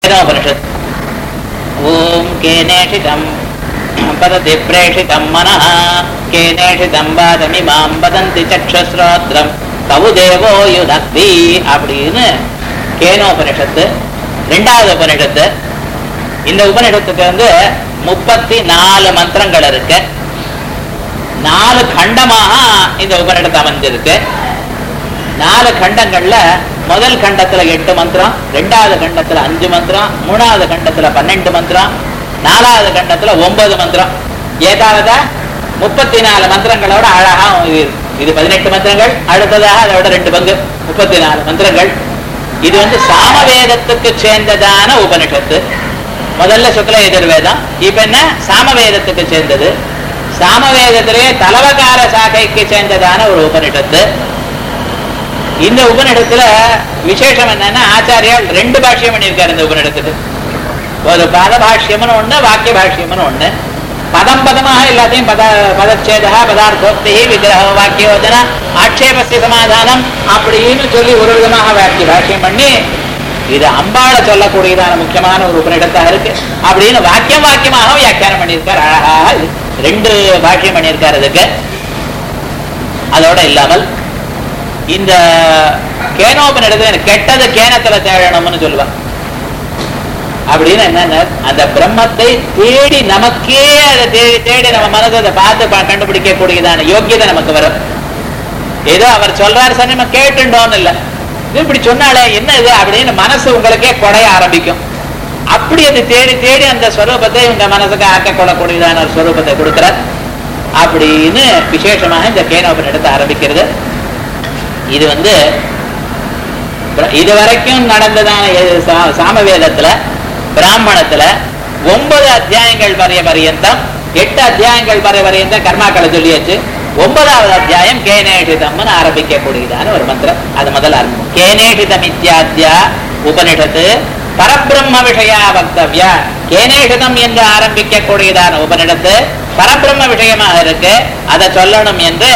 वेदोपनिषत् ॐ केनेषितं पदति प्रेषितं मनः केनेषितं वादमिमां वदन्ति चक्षुश्रोत्रं கவு தேவோ யுதக்தி அப்படின்னு கேனோபனிஷத்து ரெண்டாவது உபனிஷத்து இந்த உபனிஷத்துக்கு வந்து முப்பத்தி நாலு மந்திரங்கள் இருக்கு நாலு கண்டமாக இந்த உபனிடத்து அமைஞ்சிருக்கு நாலு கண்டங்கள்ல முதல் கண்டத்துல எட்டு மந்திரம் ரெண்டாவது கண்டத்துல அஞ்சு மந்திரம் மூணாவது கண்டத்துல பன்னெண்டு மந்திரம் நாலாவது கண்டத்துல ஒன்பது மந்திரம் ஏதாவது முப்பத்தி நாலு மந்திரங்களோட அழகா இது இருக்கு. இது பதினெட்டு மந்திரங்கள் அடுத்ததாக அதோட ரெண்டு பங்கு முப்பத்தி நாலு மந்திரங்கள் இது வந்து சாமவேதத்துக்கு சேர்ந்ததான உபனிஷத்து முதல்ல சுக்ல எதிர்வேதம் இப்ப என்ன சாமவேதத்துக்கு சேர்ந்தது சாமவேதத்திலேயே தலவகார சாகைக்கு சேர்ந்ததான ஒரு உபனிஷத்து இந்த உபனிடத்துல விசேஷம் என்னன்னா ஆச்சாரியால் ரெண்டு பாஷ்யம் பண்ணியிருக்காரு இந்த உபனிடத்துக்கு ஒரு பத பாஷ்யம்னு ஒண்ணு வாக்கிய பாஷ்யம்னு ஒண்ணு பதம் பதமாக எல்லாத்தையும் பத பதச்சேதா பதார்த்தோக்தி விக்கிரக வாக்கியோஜன ஆட்சேபஸ்ய சமாதானம் அப்படின்னு சொல்லி ஒரு விதமாக வாக்கிய பாஷ்யம் பண்ணி இது அம்பாளை சொல்லக்கூடியதான முக்கியமான ஒரு உபனிடத்தாக இருக்கு அப்படின்னு வாக்கியம் வாக்கியமாக வியாக்கியானம் பண்ணியிருக்கார் அழகாக ரெண்டு பாஷ்யம் பண்ணியிருக்காரு இதுக்கு அதோட இல்லாமல் இந்த கேனோபனிடத்துல கெட்டது கேனத்துல தேழணும்னு சொல்லுவான் அப்படின்னு என்னன்னா அந்த பிரம்மத்தை தேடி நமக்கே அதை தேடி தேடி நம்ம மனதை அதை பார்த்து பா- கண்டுபிடிக்கக்கூடியதான யோக்கியதை நமக்கு வரும் ஏதோ அவர் சொல்றாரு சரி நம்ம கேட்டுட்டோம்னு இல்லை இது இப்படி சொன்னாலே என்ன இது அப்படின்னு மனசு உங்களுக்கே குறைய ஆரம்பிக்கும் அப்படி அது தேடி தேடி அந்த ஸ்வரூபத்தை உங்க மனசுக்கு ஆக்க கொள்ளக்கூடியதான ஒரு ஸ்வரூபத்தை கொடுக்கிறார் அப்படின்னு விசேஷமாக இந்த கேனோபனிடத்தை ஆரம்பிக்கிறது இது வந்து பிர- இதுவரைக்கும் நடந்ததான எ- சா- சாமவேதத்துல பிராமணத்துல ஒன்பது அத்தியாயங்கள் வரைய பரியந்தம் எட்டு அத்தியாயங்கள் வரை பரியந்தம் கர்மாக்களை சொல்லியாச்சு ஒன்பதாவது அத்தியாயம் கேனேஷிதம்னு ஆரம்பிக்கக்கூடியதான ஒரு மந்திரம் அது முதல்ல ஆரம்பம் கேனேஷிதம் இத்தியாத்யா உபனிஷத்து பரபிரம்ம விஷயா வக்தவ்யா கேனேஷிதம் என்று ஆரம்பிக்கக்கூடியதான உபனிடத்து பரபிரம்ம விஷயமாக இருக்கு அதை சொல்லணும் என்று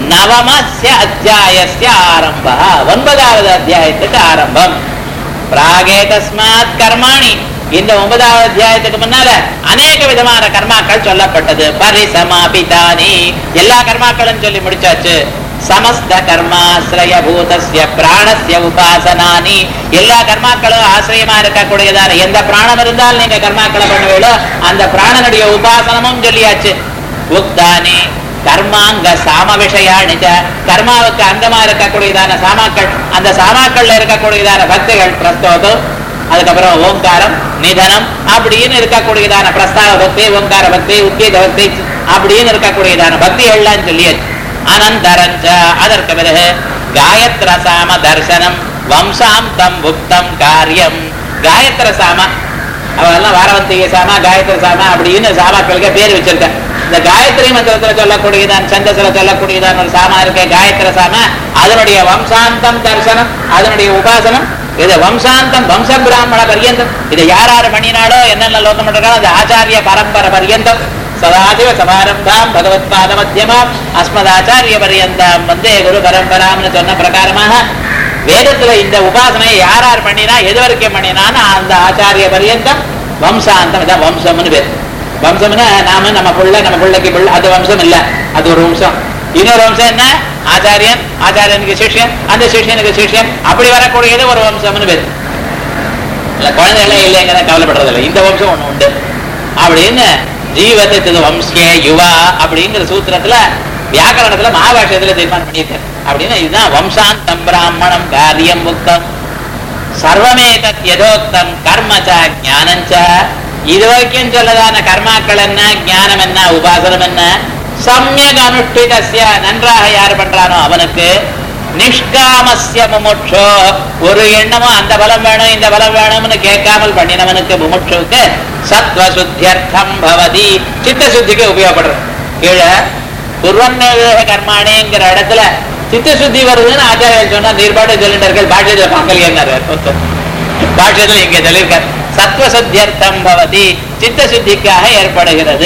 நவமஸ்ய அத்தியாயஸ்ய ஆரம்ப ஒன்பதாவது அத்தியாயத்துக்கு ஆரம்பம் பிராகே தஸ்மாத் கர்மாணி இந்த ஒன்பதாவது அத்தியாயத்துக்கு முன்னால அநேக விதமான கர்மாக்கள் சொல்லப்பட்டது பரிசமாபிதானி எல்லா கர்மாக்களும் சொல்லி முடிச்சாச்சு சமஸ்த கர்மாசிரய பூதஸ்ய பிராணஸ்ய உபாசனானி எல்லா கர்மாக்களும் ஆசிரியமா இருக்கக்கூடியதான எந்த பிராணம் இருந்தால் நீங்க கர்மாக்களை பண்ணுவீங்களோ அந்த பிராணனுடைய உபாசனமும் சொல்லியாச்சு உக்தானி கர்மாங்க சாம விஷயாணிச்ச கர்மாவுக்கு அங்கமா இருக்கக்கூடியதான சாமாக்கள் அந்த சாமாக்கள்ல இருக்கக்கூடியதான பக்திகள் பிரஸ்தோதம் அதுக்கப்புறம் ஓங்காரம் நிதனம் அப்படின்னு இருக்கக்கூடியதான பிரஸ்தாவ பக்தி ஓங்கார பக்தி உத்கீத பக்தி அப்படின்னு இருக்கக்கூடியதான பக்திகள்லாம் சொல்லியாச்சு அனந்தரஞ்ச அதற்கு பிறகு காயத்ர சாம தர்சனம் வம்சாந்தம் புக்தம் காரியம் காயத்ர சாம அவெல்லாம் வாரவந்திக சாமா காயத்ரி சாமா அப்படின்னு சாமாக்களுக்கு பேர் வச்சிருக்க இந்த காயத்ரி மந்திரத்துல சொல்லக்கூடியதான் சந்தத்துல சொல்லக்கூடியதான் ஒரு சாமா இருக்க காயத்ர சாமா அதனுடைய வம்சாந்தம் தரிசனம் அதனுடைய உபாசனம் இது வம்சாந்தம் வம்ச பிராமண பரியந்தம் இதை யார் யார் பண்ணினாலோ என்னென்ன லோகம் பண்றாங்களோ அந்த ஆச்சாரிய பரம்பரை பரியந்தம் சதாசிவ சமாரம்பாம் பகவத்பாத மத்தியமாம் அஸ்மதாச்சாரிய பரியந்தாம் வந்தே குரு பரம்பராம்னு சொன்ன பிரகாரமாக வேதத்துல இந்த உபாசனையை யார் யார் பண்ணினா எது வரைக்கும் பண்ணினான்னு அந்த ஆச்சாரிய பரியந்தம் வம்சாந்தம் இதான் வம்சம்னு பேர் வம்சம்னா நாம நம்ம புள்ள நம்ம பிள்ளைக்கு பிள்ளை அது வம்சம் இல்ல அது ஒரு வம்சம் இன்னொரு வம்சம் என்ன ஆச்சாரியன் ஆச்சாரியனுக்கு சிஷ்யன் அந்த சிஷ்யனுக்கு சிஷ்யன் அப்படி வரக்கூடியது ஒரு வம்சம்னு பேர் இல்ல குழந்தைகளே இல்லைங்கிற கவலைப்படுறது இல்லை இந்த வம்சம் ஒண்ணு உண்டு அப்படின்னு ஜீவத்தை வம்சிய யுவா அப்படிங்கிற சூத்திரத்துல வியாக்கரணத்துல மகாபாஷ்யத்துல தீர்மானம் பண்ணியிருக்காரு அப்படின்னு இதுதான் வம்சாந்தம் பிராமணம் காரியம் முக்தம் சர்வமேதத் யதோக்தம் கர்மச்ச ஞானஞ்ச இது வரைக்கும் சொல்லதான கர்மாக்கள் என்ன ஞானம் என்ன உபாசனம் என்ன சமயக் அனுஷ்டிதஸ்ய நன்றாக யார் பண்றானோ அவனுக்கு நிஷ்காமஸ்ய முமுட்சோ ஒரு எண்ணமோ அந்த பலம் வேணும் இந்த பலம் வேணும்னு கேட்காமல் பண்ணினவனுக்கு முமுட்சுவுக்கு சத்வ சுத்தியர்த்தம் பவதி சித்த சுத்திக்கு உபயோகப்படுறது கீழே குர்வன்னேக கர்மாணிங்கிற இடத்துல சித்த சுத்தி வருதுன்னு ஆச்சாரியர் சொன்னா நீர்பாடு சொல்லிட்டார்கள் பாஷ்யத்துல பார்க்கலையாரு பாஷ்யத்துல இங்க சொல்லியிருக்கார் சத்வ சுத்தியர்த்தம் பவதி சித்த சுத்திக்காக ஏற்படுகிறது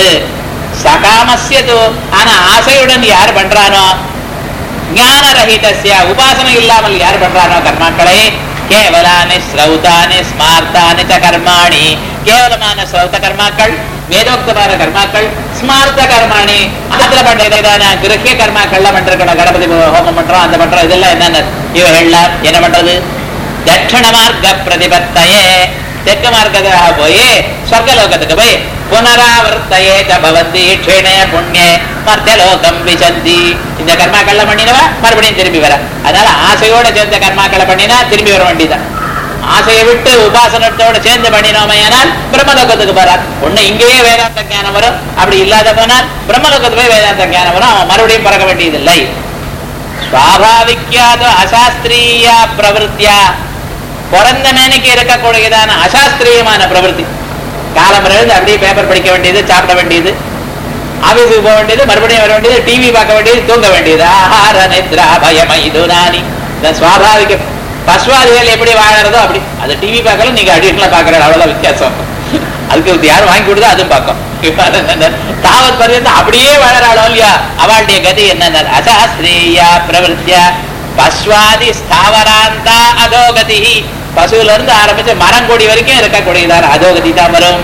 சகாமசியது ஆனா ஆசையுடன் யார் பண்றானோ ஞான ரஹிதஸ்ய உபாசனை இல்லாமல் யார் பண்றானோ கர்மாக்களை கேவலானி ஸ்ரௌதானி ஸ்மார்த்தானி ச கர்மாணி கேவலமான ஸ்ரௌத கர்மாக்கள் வேதோக்தமான கர்மாக்கள் ஸ்மார்த்த கர்மாணி அதுல பண்றதான கிரகிய கர்மாக்கள்லாம் பண்றோம் கணபதி ஹோமம் பண்றோம் அந்த பண்றோம் இதெல்லாம் என்னென்ன இவைகள்லாம் என்ன பண்றது தட்சிண மார்க்க பிரதிபத்தையே தெற்கு மார்க்கத்தாக போய் சொர்க்கலோகத்துக்கு போய் புனராவர்த்தையே ச பவந்தி க்ஷீணே புண்ணியே மர்த்தியலோகம் விசந்தி இந்த கர்மாக்கள்ல பண்ணினவா மறுபடியும் திரும்பி வர அதனால ஆசையோட சேர்ந்த கர்மாக்களை பண்ணினா திரும்பி வர வேண்டியதான் ஆசையை விட்டு உபாசனத்தோட சேர்ந்து பண்ணினோமையானால் பிரம்மலோகத்துக்கு போறார் ஒண்ணு இங்கேயே வேதாந்த ஞானம் வரும் அப்படி இல்லாத போனால் பிரம்மலோகத்துக்கு போய் வேதாந்த ஞானம் வரும் அவன் மறுபடியும் பிறக்க வேண்டியதில்லை சுவாபாவிக்காத அசாஸ்திரிய பிரவருத்தியா பிறந்த மேனைக்கு இருக்கக்கூடியதான அசாஸ்திரியமான பிரவருத்தி காலம் இருந்து அப்படியே பேப்பர் படிக்க வேண்டியது சாப்பிட வேண்டியது ஆபீஸுக்கு போக வேண்டியது மறுபடியும் வர வேண்டியது டிவி பார்க்க வேண்டியது தூங்க வேண்டியது ஆஹார நித்ரா பயம இதுனானி இந்த சுவாபாவிக பஸ்வாதிகள் எப்படி வாழறதோ அப்படி அது டிவி பார்க்கல நீங்க அடிஷனலா பாக்குற அவ்வளவுதான் வித்தியாசம் அதுக்கு யார் வாங்கி கொடுத்தா அதுவும் பார்க்கும் தாவத் பர்யந்தம் அப்படியே வாழறாளோ இல்லையா அவளுடைய கதி என்ன அசாஸ்திரியா பிரவருத்தியா பஸ்வாதி ஸ்தாவராந்தா அதோகதி பசுல இருந்து ஆரம்பிச்சு மரங்கொடி வரைக்கும் இருக்கக்கூடியதான அதோகதி தான் வரும்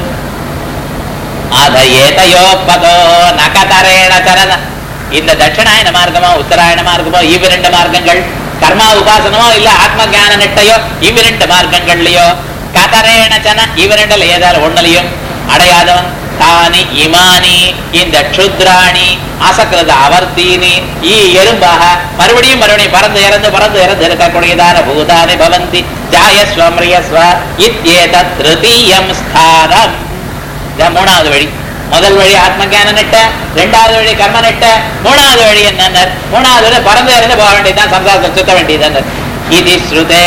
அத ஏதையோ பதோ நகதரேண சரண இந்த தட்சிணாயன மார்க்கமோ உத்தராயண மார்க்கமோ இவ்விரண்டு மார்க்கங்கள் கர்மா உபாசனமோ இல்ல ஆத்ம ஞான நிட்டையோ இவ்விரண்டு மார்க்கங்கள்லயோ கதரேண சன இவ்விரண்டுல ஏதாவது ஒண்ணுலயும் அடையாதவன் தானி இமானி இந்த க்ஷுத்ராணி அசக்கிரத அவர்த்தீனி ஈ எறும்பாக மறுபடியும் மறுபடியும் பறந்து இறந்து பறந்து இறந்து இருக்கக்கூடியதான பூதானி பவந்தி ஜாயஸ்வ மிரியஸ்வ இத்யேதத் திருத்தீயம் ஸ்தானம் இதான் மூணாவது வழி முதல் வழி ஆத்ம ஞான நெட்ட ரெண்டாவது வழி கர்ம நெட்ட மூணாவது வழி என்ன மூணாவது வழி பறந்து இறந்து போக வேண்டியதுதான் சம்சாரத்தை சுத்த வேண்டியது இது ஸ்ருதே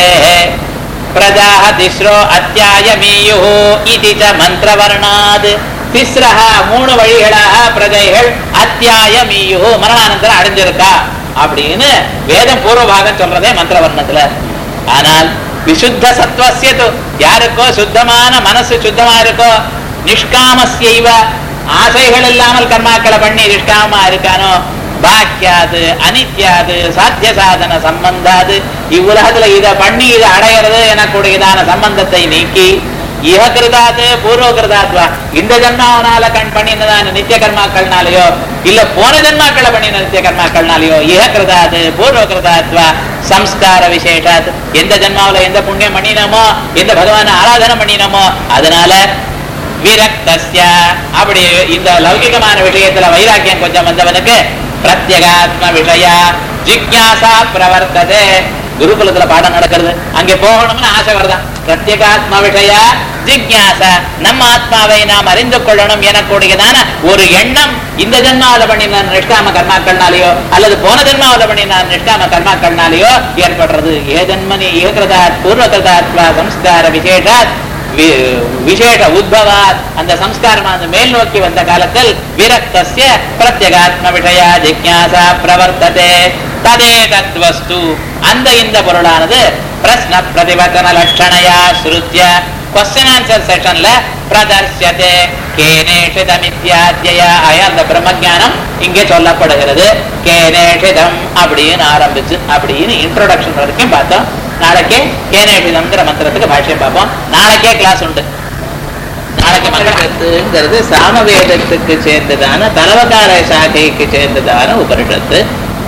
பிரஜாஹ திஸ்ரோ அத்தியாயமீயு இது ச மந்திரவர்ணாத் திஸ்ரஹ மூணு வழிகளாக பிரஜைகள் அத்தியாயமீயு மரணானந்தரம் அடைஞ்சிருக்கா அப்படின்னு வேதம் பூர்வபாகம் சொல்றதே மந்திரவர்ணத்துல ஆனால் விசுத்த சத்வசியது யாருக்கோ சுத்தமான மனசு சுத்தமா இருக்கோ நிஷ்காமஸ்யைவ ஆசைகள் இல்லாமல் கர்மாக்களை பண்ணி நிஷ்காமமா இருக்கானோ பாக்கியாது அனித்யாது சாத்திய சாதன சம்பந்தாது இவ்வுலகத்துல இத பண்ணி இதை அடையிறது எனக்கூடியதான சம்பந்தத்தை நீக்கி இஹ கிருதாத்து பூர்வ கிருதாத்வா இந்த ஜன்மாவனால கண் பண்ணினதான நித்திய கர்மாக்கள்னாலயோ இல்ல போன ஜன்மாக்களை பண்ணின நித்திய கர்மாக்கள்னாலயோ இஹ கிருதாது பூர்வ கிருதாத்வா சம்ஸ்கார விசேஷாத் எந்த ஜன்மாவில எந்த புண்ணியம் பண்ணினோமோ எந்த பகவான ஆராதனை பண்ணினோமோ அதனால விரக்தஸ்ய அப்படி இந்த லௌகிகமான விஷயத்துல வைராக்கியம் கொஞ்சம் வந்தவனுக்கு பிரத்யகாத்ம விஷய ஜிக்யாசா பிரவர்த்ததே குருகுலத்துல பாடம் நடக்கிறது அங்கே போகணும்னு ஆசை வருதான் பிரத்யேகாத்ம விஷய ஜிக்யாச நம்ம ஆத்மாவை நாம் அறிந்து கொள்ளணும் எனக்கூடியதான ஒரு எண்ணம் இந்த ஜென்மாவில பண்ணின நிஷ்காம கர்மாக்கள்னாலேயோ அல்லது போன ஜென்மாவில பண்ணின நிஷ்காம கர்மாக்கள்னாலேயோ ஏற்படுறது ஏ ஜன்மனி ஏகிருதாத் பூர்வகிருதாத்வா சம்ஸ்கார விசேஷாத் வி- விசேஷ உத்பவாத் அந்த சம்ஸ்காரமானது மேல் நோக்கி வந்த காலத்தில் விரக்தஸ்ய பிரத்யகாத்ம விஷய ஜிக்யாசா பிரவர்த்ததே ததே தத்வஸ்து அந்த இந்த பொருளானது பிரஸ்ன பிரதிபத்தன லட்சணையா ஸ்ருத்ய கொஸ்டின் ஆன்சர் செஷன்ல பிரதர்சியதே கேனேஷிதமித்யாத்யய ஆய அந்த பிரம்மஞானம் இங்கே சொல்லப்படுகிறது கேனேஷிதம் அப்படின்னு ஆரம்பிச்சு அப்படின்னு இன்ட்ரோடக்ஷன் வரைக்கும் பார்த்தோம் நாளைக்கே கேனேஷிதம்ங்கிற மந்திரத்துக்கு பாஷ்யம் பார்ப்போம் நாளைக்கே கிளாஸ் உண்டு நாளைக்கு மந்திரத்துங்கிறது சாமவேதத்துக்கு சேர்ந்ததான தலவகார சாகைக்கு சேர்ந்ததான உபனிஷத்து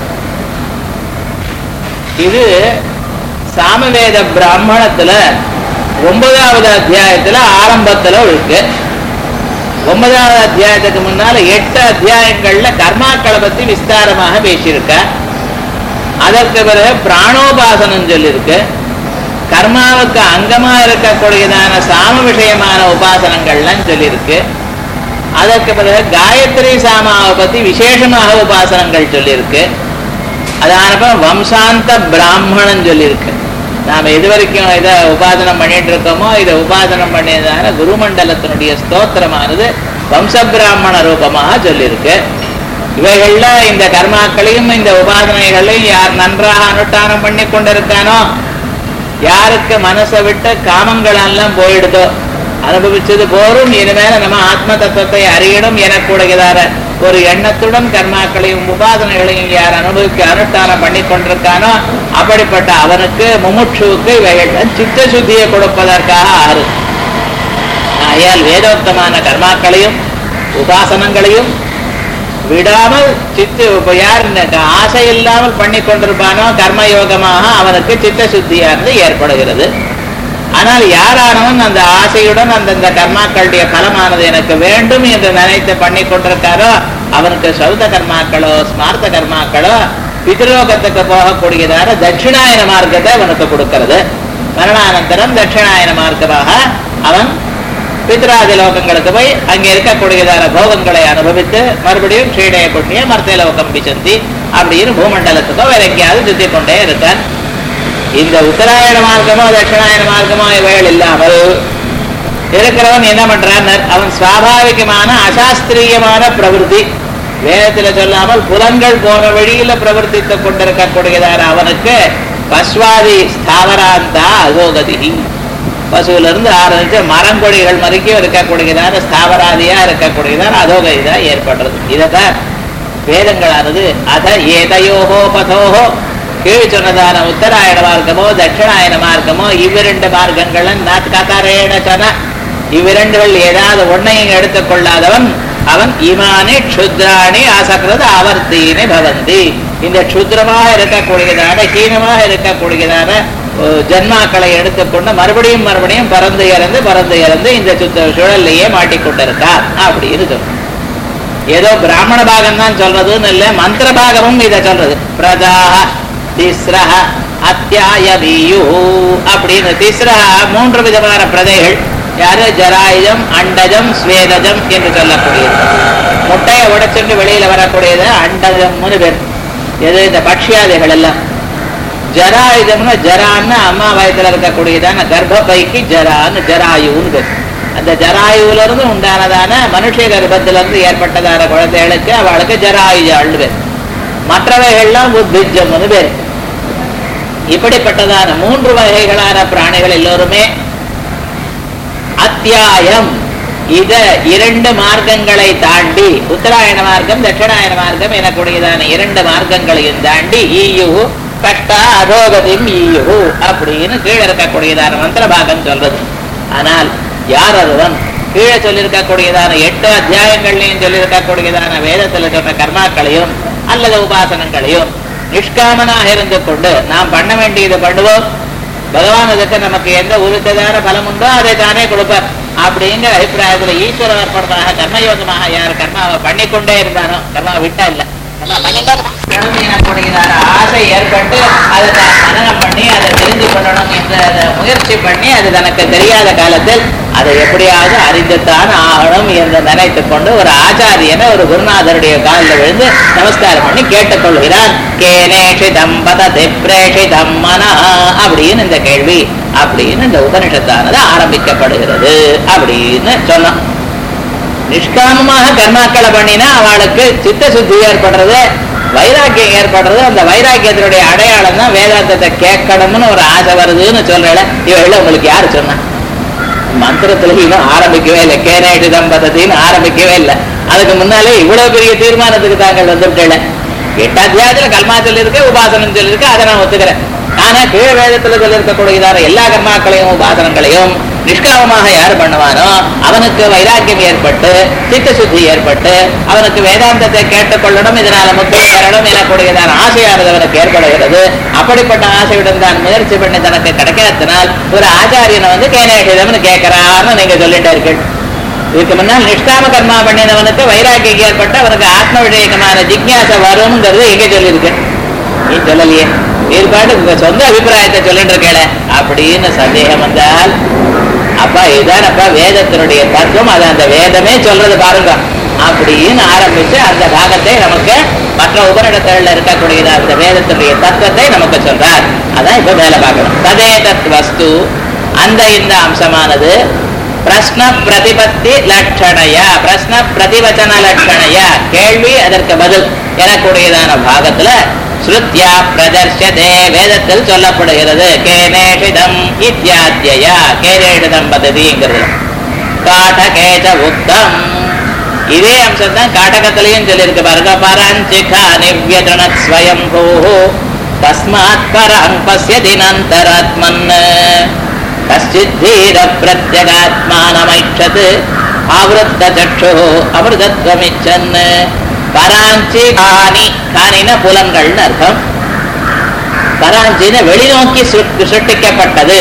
இது சாமவேத பிராமணத்துல ஒன்பதாவது அத்தியாயத்துல ஆரம்பத்துல இருக்கு ஒன்பதாவது அத்தியாயத்துக்கு முன்னால எட்டு அத்தியாயங்கள்ல கர்மாக்களை பத்தி விஸ்தாரமாக பேசியிருக்க அதற்கு பிறகு பிராணோபாசனம் சொல்லியிருக்கு கர்மாவுக்கு அங்கமா இருக்கக்கூடியதான சாம விஷயமான உபாசனங்கள்லாம் சொல்லியிருக்கு அதற்கு பிறகு காயத்ரி சாமாவை பத்தி விசேஷமாக உபாசனங்கள் சொல்லியிருக்கு அதானப்ப வம்சாந்த பிராமணன் சொல்லியிருக்கு நாம எது வரைக்கும் இதை உபாசனம் பண்ணிட்டு இருக்கோமோ இதை உபாசனம் பண்ணியதான குருமண்டலத்தினுடைய ஸ்தோத்திரமானது வம்ச பிராமண ரூபமாக சொல்லியிருக்கு இவைகள்ல இந்த கர்மாக்களையும் இந்த உபாசனைகளையும் யார் நன்றாக அனுஷ்டானம் பண்ணி கொண்டிருக்கானோ யாருக்கு மனசை விட்டு காமங்கள் எல்லாம் போயிடுதோ அனுபவிச்சது போரும் இனிமேல நம்ம ஆத்ம தத்துவத்தை அறியணும் எனக்கூடியதான ஒரு எண்ணத்துடன் கர்மாக்களையும் உபாதனைகளையும் யார் அனுபவிக்க அனுஷ்டானம் பண்ணி கொண்டிருக்கானோ அப்படிப்பட்ட அவனுக்கு முமுட்சுவுக்கு இவைகள் சித்த சுத்தியை கொடுப்பதற்காக ஆறு ஆகையால் வேதோக்தமான கர்மாக்களையும் உபாசனங்களையும் விடாமல் சித்து இப்ப யார் இந்த ஆசை இல்லாமல் பண்ணி கொண்டிருப்பானோ கர்மயோகமாக அவனுக்கு சித்த சுத்தியானது ஏற்படுகிறது ஆனால் யாரானவன் அந்த ஆசையுடன் அந்தந்த கர்மாக்களுடைய பலமானது எனக்கு வேண்டும் என்று நினைத்து பண்ணி கொண்டிருக்காரோ அவனுக்கு சௌத கர்மாக்களோ ஸ்மார்த்த கர்மாக்களோ பிதிரோகத்துக்கு போகக்கூடியதான தட்சிணாயன மார்க்கத்தை அவனுக்கு கொடுக்கிறது மரணானந்தரம் தட்சிணாயன மார்க்கமாக அவன் பித்ராதி லோகங்களுக்கு போய் அங்கே இருக்கக்கூடியதான போகங்களை அனுபவித்து மறுபடியும் க்ஷீடைய கொண்டிய மர்த்திய லோகம் பிச்சந்தி அப்படின்னு பூமண்டலத்துக்கோ வேற எங்கேயாவது சுத்தி கொண்டே இருக்கான் இந்த உத்தராயண மார்க்கமோ தட்சிணாயன மார்க்கமோ இவைகள் இல்லாமல் இருக்கிறவன் என்ன பண்றான் அவன் சுவாபாவிகமான அசாஸ்திரியமான பிரவருத்தி வேதத்துல சொல்லாமல் புலன்கள் போன வழியில பிரவர்த்தித்துக் கொண்டிருக்கக்கூடியதான அவனுக்கு பஸ்வாதி ஸ்தாவராந்தா அகோகதி பசுவில இருந்து ஆரம்பிச்சு மரங்கொடிகள் வரைக்கும் இருக்கக்கூடியதான ஸ்தாவராதியா இருக்கக்கூடியதான அதோகதிதா ஏற்படுறது இதைத்தான் வேதங்களானது அத ஏதையோகோ பதோகோ கீழ் சொன்னதான உத்தராயண மார்க்கமோ தட்சிணாயன மார்க்கமோ இவ்விரண்டு மார்க்கங்கள் கதரேண சொன்ன இவ்விரண்டுகள் ஏதாவது ஒன்னையும் எடுத்துக்கொள்ளாதவன் அவன் இமானி க்ஷுத்ராணி ஆசக்கிறது ஆவர்த்தீனி பவந்தி இந்த க்ஷுத்ரமாக இருக்கக்கூடியதான ஹீனமாக இருக்கக்கூடியதான அஹ், ஜன்மாக்களை எடுத்துக்கொண்டு மறுபடியும் மறுபடியும் பறந்து இறந்து பறந்து இறந்து இந்த சுத்த சுழல்லையே மாட்டிக்கொண்டிருக்கார் அப்படின்னு சொல்றோம் ஏதோ பிராமண பாகம் தான் சொல்றதுன்னு இல்லை மந்திர பாகமும் இதை சொல்றது பிரஜாக திஸ்ரஹ அத்தியாயவீயு அப்படின்னு திஸ்ரஹ மூன்று விதமான பிரதைகள் யாரு ஜராயுதம் அண்டஜம் ஸ்வேதஜம் என்று சொல்லக்கூடியது முட்டையை உடைச்சுட்டு வெளியில வரக்கூடியது அண்டஜம்னு பேர் எது இந்த பட்சியாதிகள் எல்லாம் ஜராயுதம்னு ஜரான்னு அம்மா வயத்துல இருக்கக்கூடியதான கர்ப்பப்பைக்கு ஜரான்னு ஜராயுன்னு பேர் அந்த ஜராயுல இருந்து உண்டானதான மனுஷ கர்ப்பத்துல இருந்து ஏற்பட்டதான குழந்தைகளுக்கு அவளுக்கு ஜராயுஜாள்னு பேர் மற்றவைகள்லாம் உத்பிஜம்னு பேர் இப்படிப்பட்டதான மூன்று வகைகளான பிராணிகள் எல்லோருமே அத்தியாயம் இத இரண்டு மார்க்கங்களை தாண்டி உத்தராயண மார்க்கம் தட்சிணாயன மார்க்கம் எனக்கூடியதான இரண்டு மார்க்கங்களையும் தாண்டி ஈயு கஷ்டா அதோகதிம் ஈயு அப்படின்னு கீழே இருக்கக்கூடியதான மந்திர பாகம் சொல்றது ஆனால் யார் ஒருவன் கீழே சொல்லியிருக்கக்கூடியதான எட்டு அத்தியாயங்கள்லையும் சொல்லியிருக்கக்கூடியதான வேதத்தில் சொன்ன கர்மாக்களையும் அல்லது உபாசனங்களையும் நிஷ்காமனாக இருந்து கொண்டு நாம் பண்ண வேண்டியது பண்ணுவோம் பகவான் அதுக்கு நமக்கு எந்த உரித்ததான பலம் உண்டோ அதை தானே கொடுப்பார் அப்படிங்கிற அபிப்பிராயத்துல ஈஸ்வர அர்ப்பணமாக கர்மயோகமாக யார் கர்மாவை பண்ணிக்கொண்டே இருந்தானோ கர்மாவை விட்டா இல்ல கர்மா பண்ணிட்டா எனக்கூடியதான ஆசை ஏற்பட்டு அதை தான் மனநம் பண்ணி அதை தெரிந்து கொள்ளணும் என்ற அதை முயற்சி பண்ணி அது தனக்கு தெரியாத காலத்தில் அதை எப்படியாவது அறிந்துத்தான் ஆகணும் என்று நினைத்துக் கொண்டு ஒரு ஆச்சாரியனை ஒரு குருநாதருடைய காலில் விழுந்து நமஸ்காரம் பண்ணி கேட்டுக்கொள்கிறான் கேனேஷிதம் பததி பிரேஷிதம் மனா அப்படின்னு இந்த கேள்வி அப்படின்னு இந்த உபனிஷத்தானது ஆரம்பிக்கப்படுகிறது அப்படின்னு சொன்னோம் நிஷ்காமமாக கர்மாக்களை பண்ணினா அவளுக்கு சித்த சுத்தி ஏற்படுறது வைராக்கியம் ஏற்படுறது அந்த வைராக்கியத்தினுடைய அடையாளம் தான் வேதாந்தத்தை கேட்கணும்னு ஒரு ஆசை வருதுன்னு சொல்றேன் இவள் உங்களுக்கு யாரு சொன்னா மந்திரத்துல இன்னும் ஆரம்பிக்கவே இல்லை கேரேட்டு தம்பதத்தின்னு ஆரம்பிக்கவே இல்லை அதுக்கு முன்னாலே இவ்வளவு பெரிய தீர்மானத்துக்கு தாங்கள் வந்துவிட்டேன் எட்டு அத்தியாயத்துல கல்மா சொல்லியிருக்கு உபாசனம் சொல்லியிருக்கு அதை நான் ஒத்துக்கிறேன் ஆனா கீழ வேதத்துல சொல்லியிருக்கக்கூடியதான எல்லா கர்மாக்களையும் உபாசனங்களையும் நிஷ்காமமாக யார் பண்ணுவானோ அவனுக்கு வைராக்கியம் ஏற்பட்டு சித்த சுத்தி ஏற்பட்டு அவனுக்கு வேதாந்தத்தை கேட்டுக்கொள்ளணும் இதனால முக்தி பெறணும் எனக்கூடியதான ஆசையானது அவனுக்கு ஏற்படுகிறது அப்படிப்பட்ட ஆசையுடன் தான் முயற்சி பண்ணி தனக்கு கிடைக்காதனால் ஒரு ஆச்சாரியனை வந்து கேனேஷிதம்னு கேட்கிறான்னு நீங்க சொல்லிட்டு இருக்கீங்க இதுக்கு முன்னால் நிஷ்காம கர்மா பண்ணினவனுக்கு வைராக்கியம் ஏற்பட்டு அவனுக்கு ஆத்ம விஷயகமான ஜிக்யாசை வரும்ங்கிறது எங்க சொல்லியிருக்கு நீ சொல்லலையே வேறுபாடு உங்க சொந்த அபிப்பிராயத்தை சொல்லிட்டு இருக்கேள அப்படின்னு சந்தேகம் வந்தால் அப்பா இதானப்பா வேதத்தினுடைய தத்துவம் அது அந்த வேதமே சொல்றது பாருங்க அப்படின்னு ஆரம்பிச்சு அந்த பாகத்தை நமக்கு மற்ற உபரிடத்துல இருக்கக்கூடிய அந்த வேதத்தினுடைய தத்துவத்தை நமக்கு சொல்றார் அதான் இப்ப மேல பார்க்கணும் ததே தத் வஸ்து அந்த இந்த அம்சமானது பிரஸ்ன பிரதிபத்தி லட்சணையா பிரஸ்ன பிரதிவச்சன லட்சணையா கேள்வி அதற்கு பதில் எனக்கூடியதான பாகத்துல ஸ்ருத்யா பிரதர்ஷதே வேதத்தில் சொல்லப்படுகிறது கேனேஷிதம் இத்தியாத்தியா கேனேஷிதம் பததிங்கிறது காட்டகேச்ச உக்தம் இதே அம்சம் தான் காட்டகத்திலையும் சொல்லியிருக்கு பாருங்க பரஞ்சிகா நிவ்யதனத் ஸ்வயம்பூ தஸ்மாத் பரம் பசியதி நந்தராத்மன் கஷ்டித் தீர பிரத்யகாத்மானமைச்சது ஆவருத்த சக்ஷு அமிர்தத்வமிச்சன் பராஞ்சி காணி காணின புலன்கள்னு அர்த்தம் பராஞ்சின வெளிநோக்கி சுட்- சுட்டிக்கப்பட்டது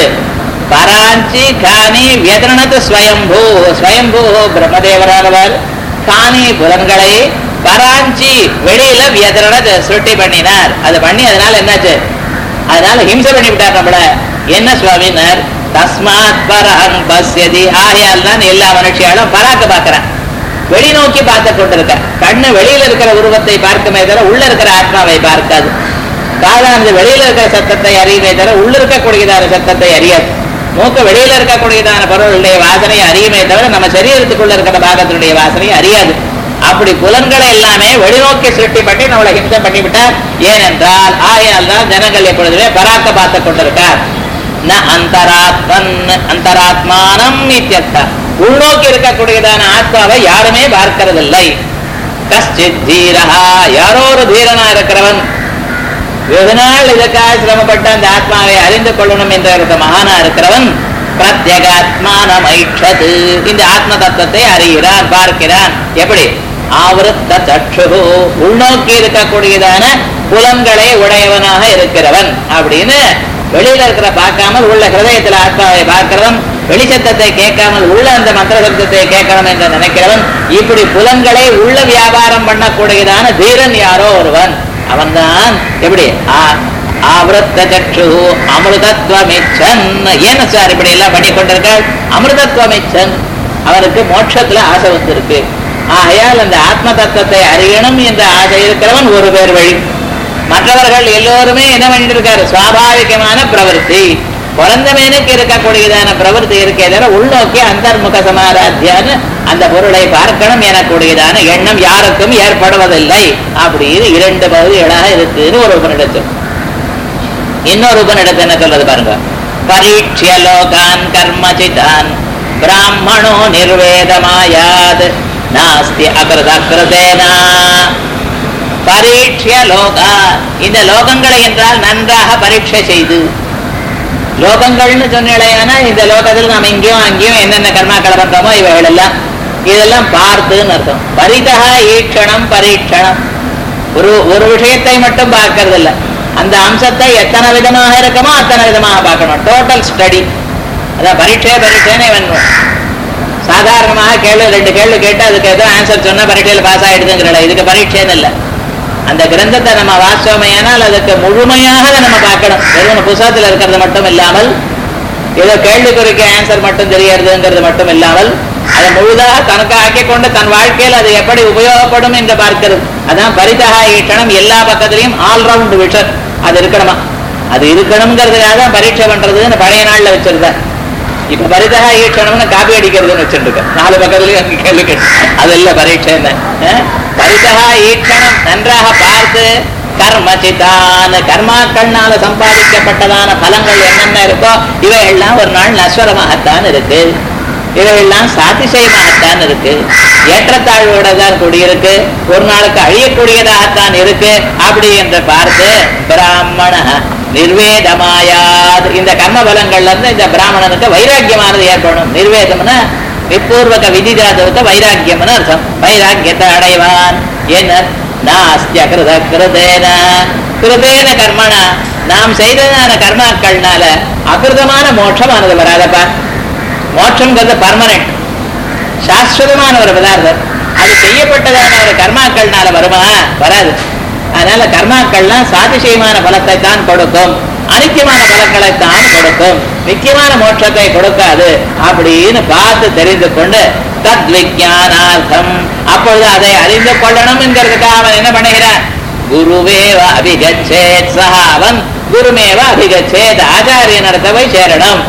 பராஞ்சி காணி வியதனது ஸ்வயம்பூ ஸ்வயம்பூ பிரம்மதேவரானவர் காணி புலன்களை பராஞ்சி வெளியில வியதனது சுட்டி பண்ணினார் அது பண்ணி அதனால என்னாச்சு அதனால ஹிம்சை பண்ணி விட்டார் நம்மள என்ன சுவாமினர் தஸ்மாத் பரஹம் பஸ்யதி ஆகையால் தான் எல்லா மனுஷியாலும் பராக்க பார்க்கறான் வெளிநோக்கி பார்த்து கொண்டிருக்க கண்ணு வெளியில இருக்கிற உருவத்தை பார்க்குமே தவிர உள்ள இருக்கிற ஆத்மாவை பார்க்காது காதானது வெளியில இருக்கிற சத்தத்தை அறியுமே தவிர உள்ள இருக்கக்கூடியதான சத்தத்தை அறியாது மூக்கு வெளியில இருக்கக்கூடியதான பொருளுடைய வாசனை அறியுமே தவிர நம்ம சரீரத்துக்குள்ள இருக்கிற பாகத்தினுடைய வாசனை அறியாது அப்படி புலன்களை எல்லாமே வெளிநோக்கி சிருஷ்டி பண்ணி நம்மளை ஹிம்சம் பண்ணிவிட்டார் ஏனென்றால் ஆகையால் தான் ஜனங்கள் எப்பொழுதுமே பராக்க பார்த்து கொண்டிருக்கார் ந அந்தராத்மன் அந்தராத்மானம் இத்தியர்த்தா உள்நோக்கி இருக்கக்கூடியதான ஆத்மாவை யாருமே பார்க்கிறதில்லை கஷ்டித் தீரஹா யாரோ ஒரு தீரனா இருக்கிறவன் வெகு நாள் இதற்காக சிரமப்பட்ட அந்த ஆத்மாவை அறிந்து கொள்ளணும் என்ற ஒரு மகானா இருக்கிறவன் பிரத்யேகாத்மானம் ஐஷது இந்த ஆத்ம தத்துவத்தை அறிகிறான் பார்க்கிறான் எப்படி ஆவருத்த சற்று உள்நோக்கி இருக்கக்கூடியதான புலன்களை உடையவனாக இருக்கிறவன் அப்படின்னு வெளியில இருக்கிற பார்க்காமல் உள்ள ஹிருதயத்தில் ஆத்மாவை பார்க்கிறவன் வெளிச்சத்தத்தை கேட்காமல் உள்ள அந்த மந்திர சப்தத்தை கேட்கணும் என்று நினைக்கிறவன் இப்படி புலன்களை உள்ள வியாபாரம் பண்ணக்கூடியதான தீரன் யாரோ ஒருவன் அவன்தான் எப்படி ஆ- ஆவருத்த சற்று அமிர்தத்வமிச்சன் ஏன சார் இப்படி எல்லாம் பண்ணி கொண்டிருக்காள் அமிர்தத்வமிச்சன் அவருக்கு மோட்சத்துல ஆசை வந்திருக்கு ஆகையால் அந்த ஆத்ம தத்துவத்தை அறியணும் என்ற ஆசை இருக்கிறவன் ஒரு பேர் வழி மற்றவர்கள் எல்லோருமே என்ன பண்ணிட்டு இருக்காரு சுவாபாவிகமான பிரவருத்தி குழந்தமேனுக்கு இருக்கக்கூடியதான பிரவருத்தி இருக்கே தவிர உள்நோக்கி அந்தர்முக சமாராத்தியான்னு அந்த பொருளை பார்க்கணும் எனக்கூடியதான எண்ணம் யாருக்கும் ஏற்படுவதில்லை அப்படின்னு இரண்டு பகுதிகளாக இருக்குன்னு ஒரு உபனிடத்து இன்னொரு உபனிடத்து என்ன சொல்றது பாருங்க பரீட்சிய லோகான் கர்மசிதான் பிராமணோ நிர்வேதமாயாத் நாஸ்தி அகிருத அகிருதேனா பரீட்சிய லோகா இந்த லோகங்களை என்றால் நன்றாக பரீட்சை செய்து லோகங்கள்னு சொன்னேனா இந்த லோகத்தில் நாம் இங்கேயும் அங்கேயும் என்னென்ன கர்மாக்களை பண்றோமோ இவைகள் எல்லாம் இதெல்லாம் பார்த்துன்னு அர்த்தம் பரிதா ஈட்சணம் பரீட்சணம் ஒரு ஒரு விஷயத்தை மட்டும் பார்க்கறது இல்ல அந்த அம்சத்தை எத்தனை விதமாக இருக்குமோ அத்தனை விதமாக பார்க்கணும் டோட்டல் ஸ்டடி அதான் பரீட்சை பரீட்சைன்னு வேணும் சாதாரணமாக கேள்வி ரெண்டு கேள்வி கேட்டு அதுக்கு ஏதோ ஆன்சர் சொன்னா பரீட்சையில் பாஸ் ஆயிடுதுங்கிறல இதுக்கு பரீட்சைன்னு இல்லை அந்த கிரந்தத்தை நம்ம வாசிச்சோமையானால் அதுக்கு முழுமையாக அதை நம்ம பார்க்கணும் வெறும் புத்தகத்தில் இருக்கிறது மட்டும் இல்லாமல் ஏதோ கேள்விக்குறிக்கு ஆன்சர் மட்டும் தெரியறதுங்கிறது மட்டும் இல்லாமல் அதை முழுதாக தனக்கு ஆக்கிக் கொண்டு தன் வாழ்க்கையில் அது எப்படி உபயோகப்படும் என்று பார்க்கிறது அதான் பரிதகா ஈட்டணம் எல்லா பக்கத்திலையும் ஆல்ரவுண்ட் விஷன் அது இருக்கணுமா அது இருக்கணுங்கிறதுக்காக தான் பரீட்சை பண்றதுன்னு பழைய நாள்ல வச்சிருந்தேன் இப்ப பரிதகா ஈட்டணம்னு காப்பி அடிக்கிறதுன்னு வச்சிருக்கேன் நாலு பக்கத்துலயும் அங்க கேள்வி கேட்டு அதெல்லாம் பரீட்சை என்ன அஹ்? பரிதகா ஈட்டணம் நன்றாக பார்த்து கர்மசிதான் கர்மாக்கள்னால சம்பாதிக்கப்பட்டதான பலங்கள் என்னென்ன இருக்கோ இவையெல்லாம் ஒரு நாள் நஸ்வரமாகத்தான் இருக்கு இவையெல்லாம் சாதிசயமாகத்தான் இருக்கு ஏற்றத்தாழ்வோட தான் கூடியிருக்கு ஒரு நாளுக்கு அழியக்கூடியதாகத்தான் இருக்கு அப்படி என்று பார்த்து பிராமண நிர்வேதமாயாது இந்த கர்ம பலங்கள்ல இருந்து இந்த பிராமணனுக்கு வைராக்கியமானது ஏற்படும் நிர்வேதம்னா விப்பூர்வக விதிஜாதவத்தை வைராக்கியம்னு அர்த்தம் வைராக்கியத்தை அடைவான் என்ன நாஸ்திய கிருத கிருதேன கிருதேன கர்மனா நாம் செய்ததான கர்மாக்கள்னால அகிருதமான மோட்சமானது வராதப்பா மோட்சம்ங்கிறது பர்மனன்ட் சாஸ்வதமான ஒரு பதார்த்தம் அது செய்யப்பட்டதான ஒரு கர்மாக்கள்னால வருமா வராது அதனால கர்மாக்கள்லாம் சாதிசயமான பலத்தை தான் கொடுக்கும் அனித்தியமான பலங்களை தான் கொடுக்கும் நித்தியமான மோட்சத்தை கொடுக்காது அப்படின்னு பார்த்து தெரிந்து கொண்டு தத் விஜயானார்த்தம் அப்பொழுது அதை அறிந்து கொள்ளணும் என்கிறதுக்காக அவன் என்ன பண்ணுகிறான் குருவேவ அபிகச்சேத் சஹா அவன் குருமேவ அபிகச்சேத் ஆச்சாரியனிடத்தை போய் சேரணும்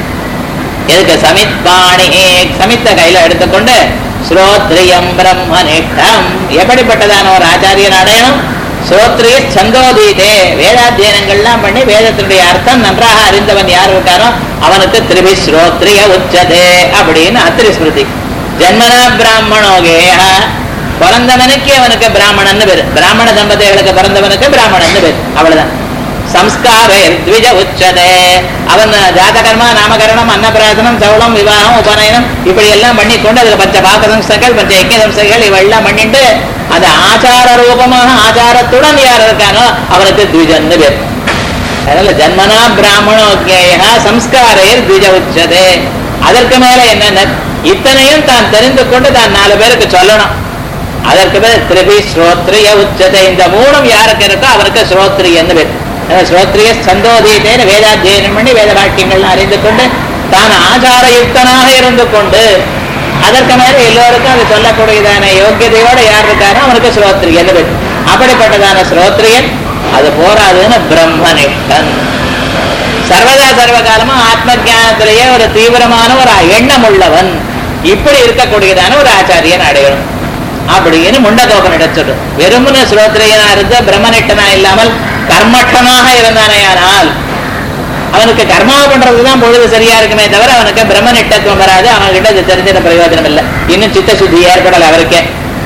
எதுக்கு சமித்பாணி சமித்த கையில எடுத்துக்கொண்டு ஸ்ரோத்ரியம் பிரம்மனிஷ்டம் எப்படிப்பட்டதான ஒரு ஆச்சாரியன் அடையணும் ஸ்ரோத்ரிய சந்தோதீதே வேதாத்தியனங்கள்லாம் பண்ணி வேதத்தினுடைய அர்த்தம் நன்றாக அறிந்தவன் யார் இருக்கானோ அவனுக்கு திருபி ஸ்ரோத்ரிய உச்சதே அப்படின்னு அத்திரி ஸ்மிருதி ஜன்மனா பிராமணோகேய பிறந்தவனுக்கு அவனுக்கு பிராமணன்னு பேரு பிராமண தம்பதிகளுக்கு பிறந்தவனுக்கு பிராமணன்னு பேரு அவ்வளவுதான் சம்ஸ்காரே த்விஜ உச்சதே அவன் ஜாதகர்மா நாமகரணம் அன்னபிராசனம் சவுளம் விவாகம் உபநயனம் இப்படி எல்லாம் பண்ணி கொண்டு அதுல பஞ்ச பாக சம்ஸ்தைகள் பஞ்ச யஜ்ய சம்ஸ்தைகள் இவெல்லாம் பண்ணிட்டு அது ஆச்சார ரூபமாக ஆச்சாரத்துடன் யார் இருக்கானோ அவனுக்கு த்விஜன்னு பேர் அதனால ஜன்மனா பிராமணோக்கியா சம்ஸ்காரே த்விஜ உச்சதே அதற்கு மேல என்னென்ன இத்தனையும் தான் தெரிந்து கொண்டு தான் நாலு பேருக்கு சொல்லணும் அதற்கு பேர் திரிபி ஸ்ரோத்ரிய உச்சதை இந்த மூணும் யாருக்கு இருக்கோ அவருக்கு ஸ்ரோத்ரியன்னு பேர் அதாவது ஸ்ரோத்ரிய சந்தோதீதேன்னு வேதாத்தியனம் பண்ணி வேத வாக்கியங்கள்லாம் அறிந்து கொண்டு தான் ஆச்சாரயுக்தனாக இருந்து கொண்டு அதற்கு மேல எல்லோருக்கும் அது சொல்லக்கூடியதான யோக்கியதையோட யார் இருக்காரோ அவனுக்கு ஸ்ரோத்ரியன் பேர் அப்படிப்பட்டதான ஸ்ரோத்ரியன் அது போராதுன்னு பிரம்மனிஷ்டன் சர்வதா சர்வகாலமும் ஆத்ம ஜானத்திலேயே ஒரு தீவிரமான ஒரு எண்ணம் உள்ளவன் இப்படி இருக்கக்கூடியதான ஒரு ஆச்சாரியன் அடையணும் அப்படின்னு முண்டகோபனிடம் சொல்லு வெறுமன ஸ்ரோத்ரியனா இருந்த பிரம்மனிட்டனா இல்லாமல் கர்மட்டனாக இருந்தானேயானால் அவனுக்கு கர்மாவை பண்றதுதான் பொழுது சரியா இருக்குமே தவிர அவனுக்கு பிரம்மனிட்டத்துவம் வராது அவன்கிட்ட இது தெரிஞ்சிட பிரயோஜனம் இல்லை இன்னும் சித்த சுத்தி ஏற்படல அவருக்கே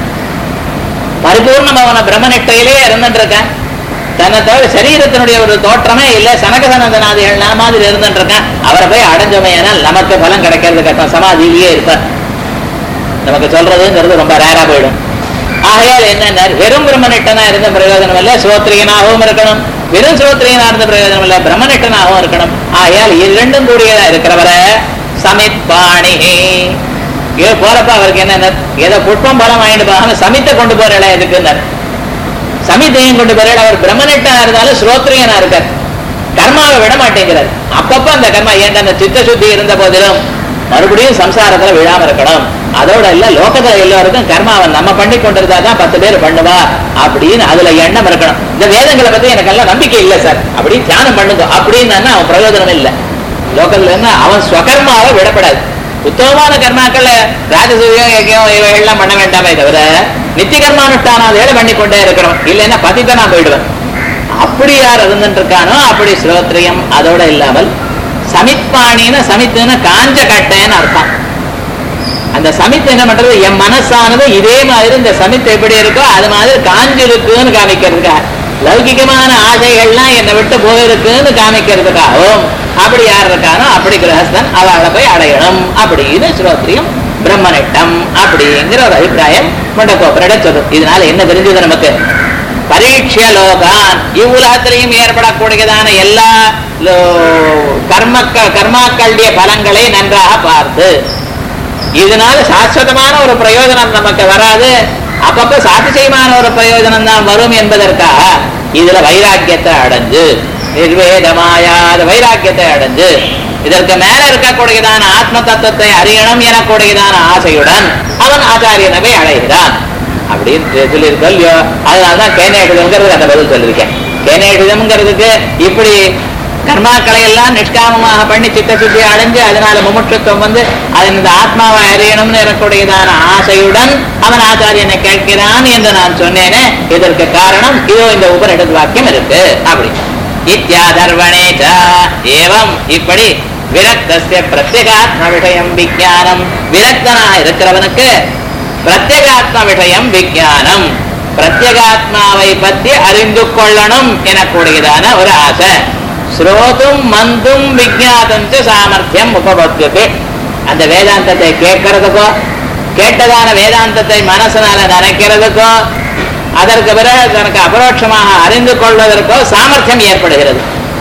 பரிபூர்ணம் அவன பிரம்மனிட்டையிலே இருந்துட்டு இருக்கான் தன்னை தவிர சரீரத்தினுடைய ஒரு தோற்றமே இல்லை சனக சனந்தனாதிகள் மாதிரி இருந்துட்டு இருக்கான் அவரை போய் அடைஞ்சோமையானால் நமக்கு பலம் கிடைக்கிறது கட்டம் சமாதியிலேயே இருப்பார் நமக்கு சொல்றதுங்கிறது ரொம்ப ரேரா போயிடும் ஆகையால் என்னென்ன வெறும் பிரம்மனிட்டனா இருந்த பிரயோஜனம் இல்லை சோத்ரியனாகவும் இருக்கணும் வெறும் சோத்ரியனா இருந்த பிரயோஜனம் இல்லை பிரம்மனிட்டனாகவும் இருக்கணும் ஆகையால் இரண்டும் கூடியதா இருக்கிறவரை சமித்பாணி இது போறப்ப அவருக்கு என்ன ஏதோ புஷ்பம் பலம் வாங்கிட்டு போகாம சமித்தை கொண்டு போற இடம் எதுக்குன்னார் சமித்தையும் கொண்டு போற அவர் பிரம்மனிட்டனா இருந்தாலும் ஸ்ரோத்ரியனா இருக்கார் கர்மாவை விட மாட்டேங்கிறார் அப்பப்ப அந்த கர்மா ஏங்க அந்த சித்த சுத்தி இருந்த போதிலும் மறுபடியும் சம்சாரத்துல விழாம இருக்கணும் அதோட இல்ல லோகத்துல எல்லாருக்கும் கர்மாவை நம்ம பண்ணி கொண்டிருந்தா தான் பத்து பேர் பண்ணுவா அப்படின்னு அதுல எண்ணம் இருக்கணும் இந்த வேதங்களை பத்தி எனக்கு எல்லாம் நம்பிக்கை இல்லை சார் அப்படி தியானம் பண்ணுங்க அப்படின்னு அவன் பிரயோஜனம் இல்லை லோகத்துல என்ன அவன் ஸ்வகர்மாவை விடப்படாது உத்தமமான கர்மாக்கள் ராஜசூயம் யஜ்யம் இவைகள்லாம் பண்ண வேண்டாமே தவிர நித்திய கர்மானுஷ்டானம் வேலை பண்ணி கொண்டே இருக்கணும் இல்லைன்னா பதித்தனா போயிடுவேன் அப்படி யார் இருந்துட்டு இருக்கானோ அப்படி ஸ்ரோத்ரியம் அதோட இல்லாமல் சமித்பாணின்னு சமித்துன்னு காஞ்ச கட்டைன்னு அர்த்தம் அந்த சமித்து என்ன பண்றது என் மனசானது இதே மாதிரி இந்த சமித்து எப்படி இருக்கோ அது மாதிரி காஞ்சிருக்குன்னு காமிக்கிறதுக்காக லௌகிகமான ஆசைகள்லாம் என்னை விட்டு போயிருக்குன்னு காமிக்கிறதுக்காகவும் அப்படி யார் இருக்கானோ அப்படி கிரகஸ்தன் அவளை போய் அடையணும் அப்படின்னு ஸ்ரோத்ரியம் பிரம்மனிட்டம் அப்படிங்கிற ஒரு அபிப்பிராயம் முண்டக்கோப்பரிட சொல்லும் இதனால என்ன தெரிஞ்சது நமக்கு பரீட்ச லோகான் இவ்வுலகத்திலையும் ஏற்படக்கூடியதான எல்லா கர்மக்க கர்மாக்களுடைய பலங்களை நன்றாக பார்த்து இதனால சாஸ்வதமான ஒரு பிரயோஜனம் நமக்கு வராது அப்பப்ப சாத்திசயமான ஒரு பிரயோஜனம் தான் வரும் என்பதற்காக இதுல வைராக்கியத்தை அடைஞ்சு நிர்வேதமாயாத வைராக்கியத்தை அடைஞ்சு இதற்கு மேல இருக்கக்கூடியதான ஆத்ம தத்துவத்தை அறியணும் எனக்கூடியதான ஆசையுடன் அவன் ஆச்சாரியனவை அடைகிறான் அப்படின்னு சொல்லியிருக்கோம் இல்லையோ அதனாலதான் கேனேடுங்கிறது அந்த பதில் சொல்லியிருக்கேன் கேனேடுங்கிறதுக்கு இப்படி கர்மாக்களை எல்லாம் நிஷ்காமமாக பண்ணி சித்த சுத்தி அடைஞ்சு அதனால முமுட்சத்துவம் வந்து அதன் இந்த ஆத்மாவை அறியணும்னு இருக்கக்கூடியதான ஆசையுடன் அவன் ஆச்சாரியனை கேட்கிறான் என்று நான் சொன்னேனே இதற்கு காரணம் இதோ இந்த உபரிடத் வாக்கியம் இருக்கு அப்படி இத்தியாதர்வணே ஏவம் இப்படி விரக்தஸ்ய பிரத்யேகாத்ம விஷயம் விஜயானம் விரக்தனா இருக்கிறவனுக்கு பிரத்யேகாத்ம விஷயம் விஜயானம் பிரத்யேகாத்மாவை பற்றி அறிந்து கொள்ளணும் எனக்கூடியதான ஒரு ஆசை ஸ்ரோதும் மந்தும் விஜாதம் சாமர்த்தியம் உபபத்தியது அந்த வேதாந்தத்தை கேட்கறதுக்கோ கேட்டதான வேதாந்தத்தை மனசனால நினைக்கிறதுக்கோ அதற்கு பிறகு தனக்கு அபரோட்சமாக அறிந்து கொள்வதற்கோ சாமர்த்தியம் ஏற்படுகிறது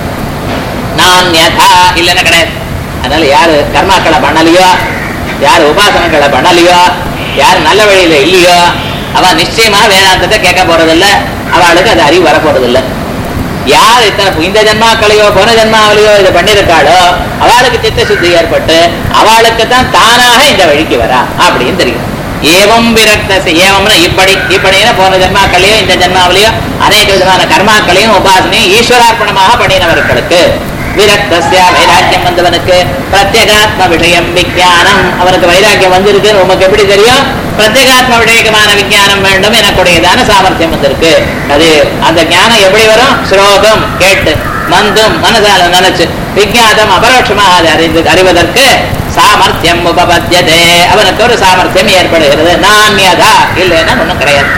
நான் யதா இல்லைன்னு கிடையாது அதனால யாரு கர்மாக்களை பண்ணலையோ யார் உபாசனங்களை பண்ணலையோ யார் நல்ல வழியில இல்லையோ அவ நிச்சயமா வேதாந்தத்தை கேட்க போறதில்ல அவளுக்கு அது அறிவு வர போறதில்லை யார் இத்தனை இந்த ஜென்மாக்களையோ போன ஜென்மாவிலையோ இதை பண்ணியிருக்காளோ அவளுக்கு சித்த சுத்தி ஏற்பட்டு அவளுக்கு தான் தானாக இந்த வழிக்கு வரா அப்படின்னு தெரியும் ஏவம் விரக்த ஏவம்னா இப்படி இப்படின்னு போன ஜென்மாக்களையோ இந்த ஜென்மாவிலையோ அநேக விதமான கர்மாக்களையும் உபாசனையும் ஈஸ்வரார்ப்பணமாக பண்ணினவர்களுக்கு விரக்தஸ்யா வைராக்கியம் வந்தவனுக்கு பிரத்யேகாத்ம விஷயம் விஜயானம் அவனுக்கு வைராக்கியம் வந்திருக்குன்னு உமக்கு எப்படி தெரியும் பிரத்யேகாத்ம விடயகமான விஞ்ஞானம் வேண்டும் எனக்கூடியதான சாமர்த்தியம் வந்திருக்கு அது அந்த ஞானம் எப்படி வரும் ஸ்ரோகம் கேட்டு மந்தும் மனசால நினைச்சு விஞ்ஞாதம் அபரோட்சமாக அதை அறிந்து அறிவதற்கு சாமர்த்தியம் உபபத்தியதே அவனுக்கு ஒரு சாமர்த்தியம் ஏற்படுகிறது நான்யதா இல்லைன்னா ஒண்ணும் கிடையாது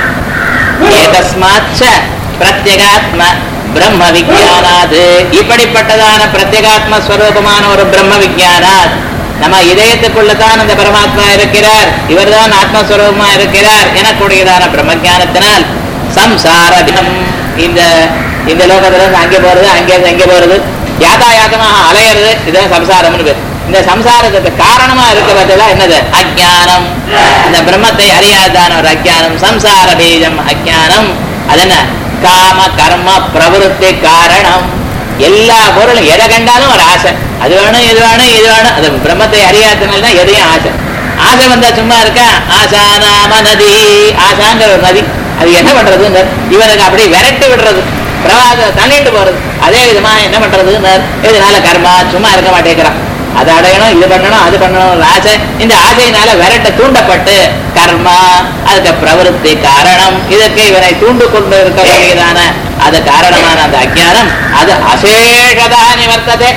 ஏதஸ்மாச்ச பிரத்யேகாத்ம பிரம்ம விஜயானாது இப்படிப்பட்டதான பிரத்யேகாத்ம ஸ்வரூபமான ஒரு பிரம்ம விஜயானாத் நம்ம இதயத்துக்குள்ளதான் அந்த பரமாத்மா இருக்கிறார் இவர்தான் ஆத்மஸ்வரூபமா இருக்கிறார் எனக்கூடியதான பிரம்ம ஞானத்தினால் சம்சாரம் இந்த இந்த லோகத்துல இருந்து அங்கே போறது அங்கே இருந்து அங்கே போறது யாத்தாயாத்தமாக அலையிறது இதுதான் சம்சாரம்னு பேர் இந்த சம்சாரத்துக்கு காரணமா இருக்கிறதுல என்னது அஜானம் இந்த பிரம்மத்தை அறியாதான ஒரு அஜானம் சம்சார பீஜம் அஜானம் அதென்ன காம கர்ம பிரவருத்தி காரணம் எல்லா பொருளும் எதை கண்டாலும் ஒரு ஆசை அது வேணும் இது வேணும் இது வேணும் அது பிரம்மத்தை அறியாதனால தான் எதையும் ஆசை ஆசை வந்தா சும்மா இருக்கா ஆசா நாம நதி ஆசாங்கிற ஒரு நதி அது என்ன பண்றதுன்னு இவனுக்கு அப்படி விரட்டி விடுறது பிரவாத தள்ளிட்டு போறது அதே விதமா என்ன பண்றதுன்னு இதனால கர்மா சும்மா இருக்க மாட்டேங்கிறான் அதை அடையணும் இது பண்ணணும் அது பண்ணணும் ஆசை இந்த ஆசையினால விரட்ட தூண்டப்பட்டு கர்மா அதுக்கு பிரவருத்தி காரணம் இதற்கு இவனை தூண்டு கொண்டு இருக்கக்கூடியதான அது காரணமான அந்த அஜ்ஞானம் அது அசேஷதா நிவர்த்ததே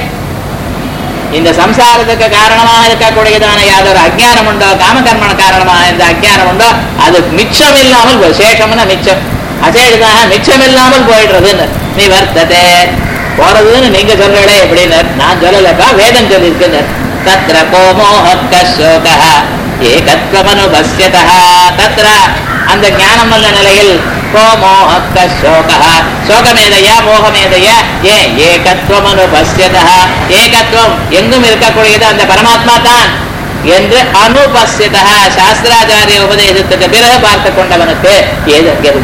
இந்த சம்சாரத்துக்கு காரணமாக இருக்கக்கூடியதான யாதொரு அஜ்ஞானம் உண்டோ காமகர்மண காரணமாக இந்த அஜ்ஞானம் உண்டோ அது மிச்சம் இல்லாமல் போய் சேஷம்னா மிச்சம் அசேஷதாக மிச்சம் இல்லாமல் போயிடுறதுன்னு நீ வர்த்ததே போறதுன்னு நீங்க சொல்றீங்களே எப்படின்னு நான் சொல்லலப்பா வேதம் சொல்லியிருக்குன்னு தத்ர கோமோஹக்க சோகா ஏகத்வமனுபஸ்யதா தத்ர அந்த ஞானம் உள்ள நிலையில் கோமோஹக்க சோகா சோகமேதையா மோகமேதையா ஏ ஏகத்துவம் அனுபஸ்யதா ஏகத்துவம் எங்கும் இருக்கக்கூடியது அந்த பரமாத்மா தான் என்று அனுபஸ்யதா சாஸ்திராச்சாரிய உபதேசத்துக்கு பிறகு பார்த்து கொண்டவனுக்கு ஏது அங்கிருந்து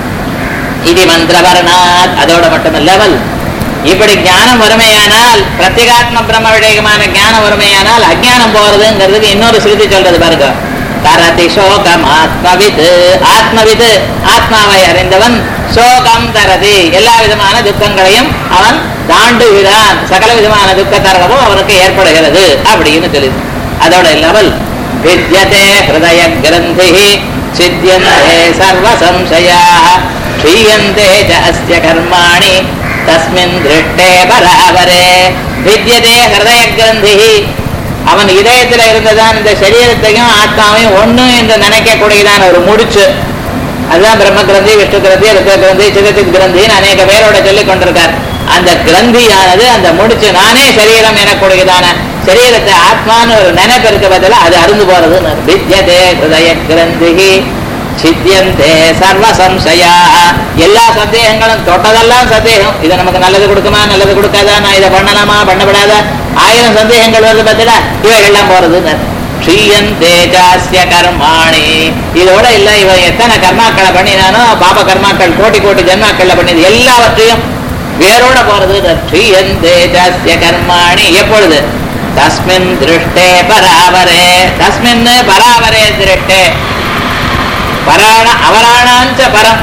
இது மந்திரவரணாத் அதோட மட்டுமல்லாமல் இப்படி ஞானம் வறுமையானால் பிரத்யேகாத்ம பிரம்ம விடயமான ஞானம் வறுமையானால் அஜ்ஞானம் போறதுங்கிறதுக்கு இன்னொரு ஸ்ருதி சொல்றது பாருங்க தரதி சோகம் ஆத்மவித் ஆத்மவித் ஆத்மாவை அறிந்தவன் சோகம் தரதி எல்லா விதமான துக்கங்களையும் அவன் தாண்டுகிறான் சகல விதமான துக்க தரணமும் அவனுக்கு ஏற்படுகிறது அப்படின்னு சொல்லுது அதோட இல்லாமல் வித்யதே ஹிருதய கிரந்தி சித்தியந்தே சர்வ சம்சயா க்ஷீயந்தே ச அஸ்ய கர்மாணி தஸ்மின் திருஷ்டே பராவரே வித்யதே ஹிருதய கிரந்தி அவன் இதயத்துல இருந்ததான் இந்த சரீரத்தையும் ஆத்மாவையும் ஒண்ணு என்று நினைக்கக்கூடியதான ஒரு முடிச்சு அதுதான் பிரம்ம கிரந்தி விஷ்ணு கிரந்தி ருத்ர கிரந்தி சிதத்தின் கிரந்தின்னு அநேக பேரோட சொல்லிக் கொண்டிருக்கார் அந்த கிரந்தியானது அந்த முடிச்சு நானே சரீரம் எனக்கூடியதான சரீரத்தை ஆத்மான்னு ஒரு நினைப்பு இருக்க பதில அது அருந்து போறது வித்யதே ஹிருதய கிரந்தி சித்தியந்தே சர்வ சம்சயா எல்லா சந்தேகங்களும் தொட்டதெல்லாம் சந்தேகம் இது நமக்கு நல்லது கொடுக்குமா நல்லது கொடுக்காதா நான் இதை பண்ணலாமா பண்ணப்படாதா ஆயிரம் சந்தேகங்கள் வருது பார்த்தா இவைகள்லாம் போறது க்ஷீயன் தேஜாஸ்ய கர்மாணி இதோட இல்ல இவன் எத்தனை கர்மாக்களை பண்ணினானோ பாப கர்மாக்கள் கோடி கோடி ஜென்மாக்கள்ல பண்ணியது எல்லாவற்றையும் வேரோட போறது க்ஷீயன் தேஜாஸ்ய கர்மாணி எப்பொழுது தஸ்மின் திருஷ்டே பராவரே தஸ்மின் பராவரே திருஷ்டே பராண அவராணாஞ்ச பரம்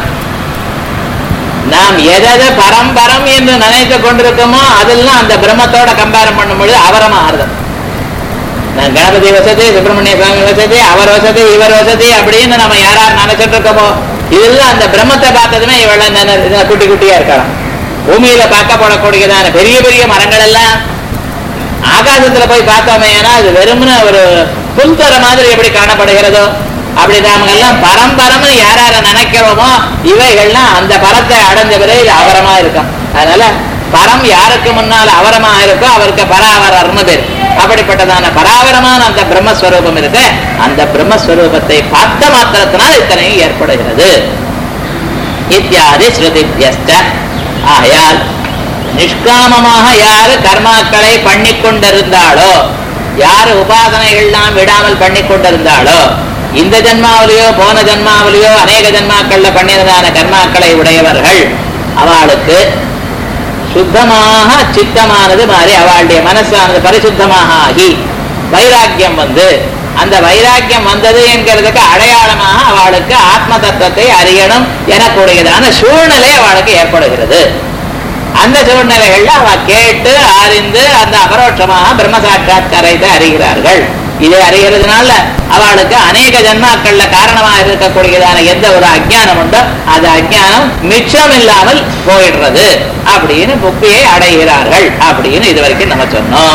நாம் எதை பரம் பரம் என்று நினைத்து கொண்டிருக்கோமோ அதெல்லாம் அந்த பிரம்மத்தோட கம்பேரம் பண்ணும்பொழுது அவரமா ஆறுது நான் கணபதி வசதி சுப்பிரமணிய சுவாமி வசதி அவர் வசதி இவர் வசதி அப்படின்னு நம்ம யாரார் நினைச்சிட்டு இருக்கோமோ இதெல்லாம் அந்த பிரம்மத்தை பார்த்ததுமே இவள குட்டி குட்டியா இருக்கலாம் பூமியில பார்க்கப்படக்கூடியதான பெரிய பெரிய மரங்கள் எல்லாம் ஆகாசத்துல போய் பார்த்தோமே ஏன்னா அது வெறும்னு ஒரு புல்தர மாதிரி எப்படி காணப்படுகிறதோ அப்படி நாம எல்லாம் பரம்பரம்னு யார நினைக்கிறோமோ இவைகள்லாம் அந்த பரத்தை அடைஞ்ச பிறகு இது அவரமா இருக்கும் அதனால பரம் யாருக்கு முன்னால் அவரமா இருக்கோ அவருக்கு பராவரர்னு பேர் அப்படிப்பட்டதான பராவரமான அந்த பிரம்மஸ்வரூபம் இருக்கு அந்த பிரம்மஸ்வரூபத்தை பார்த்த மாத்திரத்தினால் இத்தனையும் ஏற்படுகிறது இத்தியாதி ஸ்ருதிபியஸ்ட ஆயால் நிஷ்காமமாக யாரு கர்மாக்களை பண்ணி கொண்டிருந்தாளோ யாரு உபாசனைகள்லாம் விடாமல் பண்ணி கொண்டிருந்தாளோ இந்த ஜன்மாவிலேயோ போன ஜன்மாவிலேயோ அநேக ஜன்மாக்கள்ல பண்ணினதான கர்மாக்களை உடையவர்கள் அவளுக்கு சுத்தமாக சித்தமானது மாறி அவளுடைய மனசானது பரிசுத்தமாக ஆகி வைராக்கியம் வந்து அந்த வைராக்கியம் வந்தது என்கிறதுக்கு அடையாளமாக அவளுக்கு ஆத்ம தத்துவத்தை அறியணும் எனக்கூடியதான சூழ்நிலை அவளுக்கு ஏற்படுகிறது அந்த சூழ்நிலைகள்ல அவ கேட்டு அறிந்து அந்த அபரோட்சமாக பிரம்ம சாட்சாத்காரத்தை அறிகிறார்கள் இதை அறிகிறதுனால அவளுக்கு அநேக ஜன்மாக்கள்ல காரணமா இருக்கக்கூடியதான எந்த ஒரு அஜ்ஞானம் உண்டோ அது அஜ்ஞானம் மிச்சம் இல்லாமல் போயிடுறது அப்படின்னு முக்தியை அடைகிறார்கள் அப்படின்னு இது வரைக்கும் நம்ம சொன்னோம்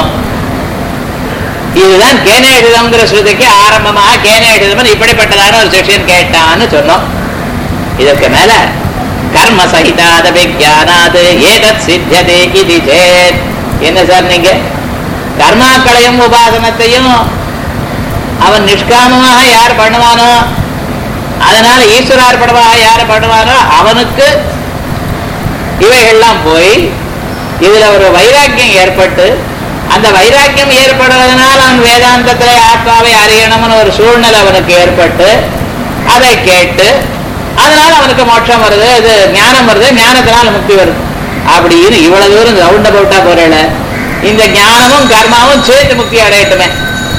இதுதான் கேனேஷிதம்ங்கிற ஸ்ருதிக்கு ஆரம்பமாக கேனேஷிதம் இப்படிப்பட்டதான ஒரு செக்ஷன் கேட்டான்னு சொன்னோம் இதற்கு மேல கர்ம சகிதாத விஜானாது ஏதத் சித்தியதே இது சேத் என்ன சார் நீங்க கர்மாக்களையும் உபாசனத்தையும் அவன் நிஷ்காமமாக யார் பண்ணுவானோ அதனால ஈஸ்வரார்ப்பணமாக யார் பண்ணுவானோ அவனுக்கு இவைகள்லாம் போய் இதுல ஒரு வைராக்கியம் ஏற்பட்டு அந்த வைராக்கியம் ஏற்படுவதனால் அவன் வேதாந்தத்துல ஆத்மாவை அறியணும்னு ஒரு சூழ்நிலை அவனுக்கு ஏற்பட்டு அதை கேட்டு அதனால அவனுக்கு மோட்சம் வருது இது ஞானம் வருது ஞானத்தினால முக்தி வருது அப்படின்னு இவ்வளவு தூரம் ரவுண்ட் அபவுட்டா போறேல இந்த ஞானமும் கர்மாவும் சேர்த்து முக்தி அடையட்டுமே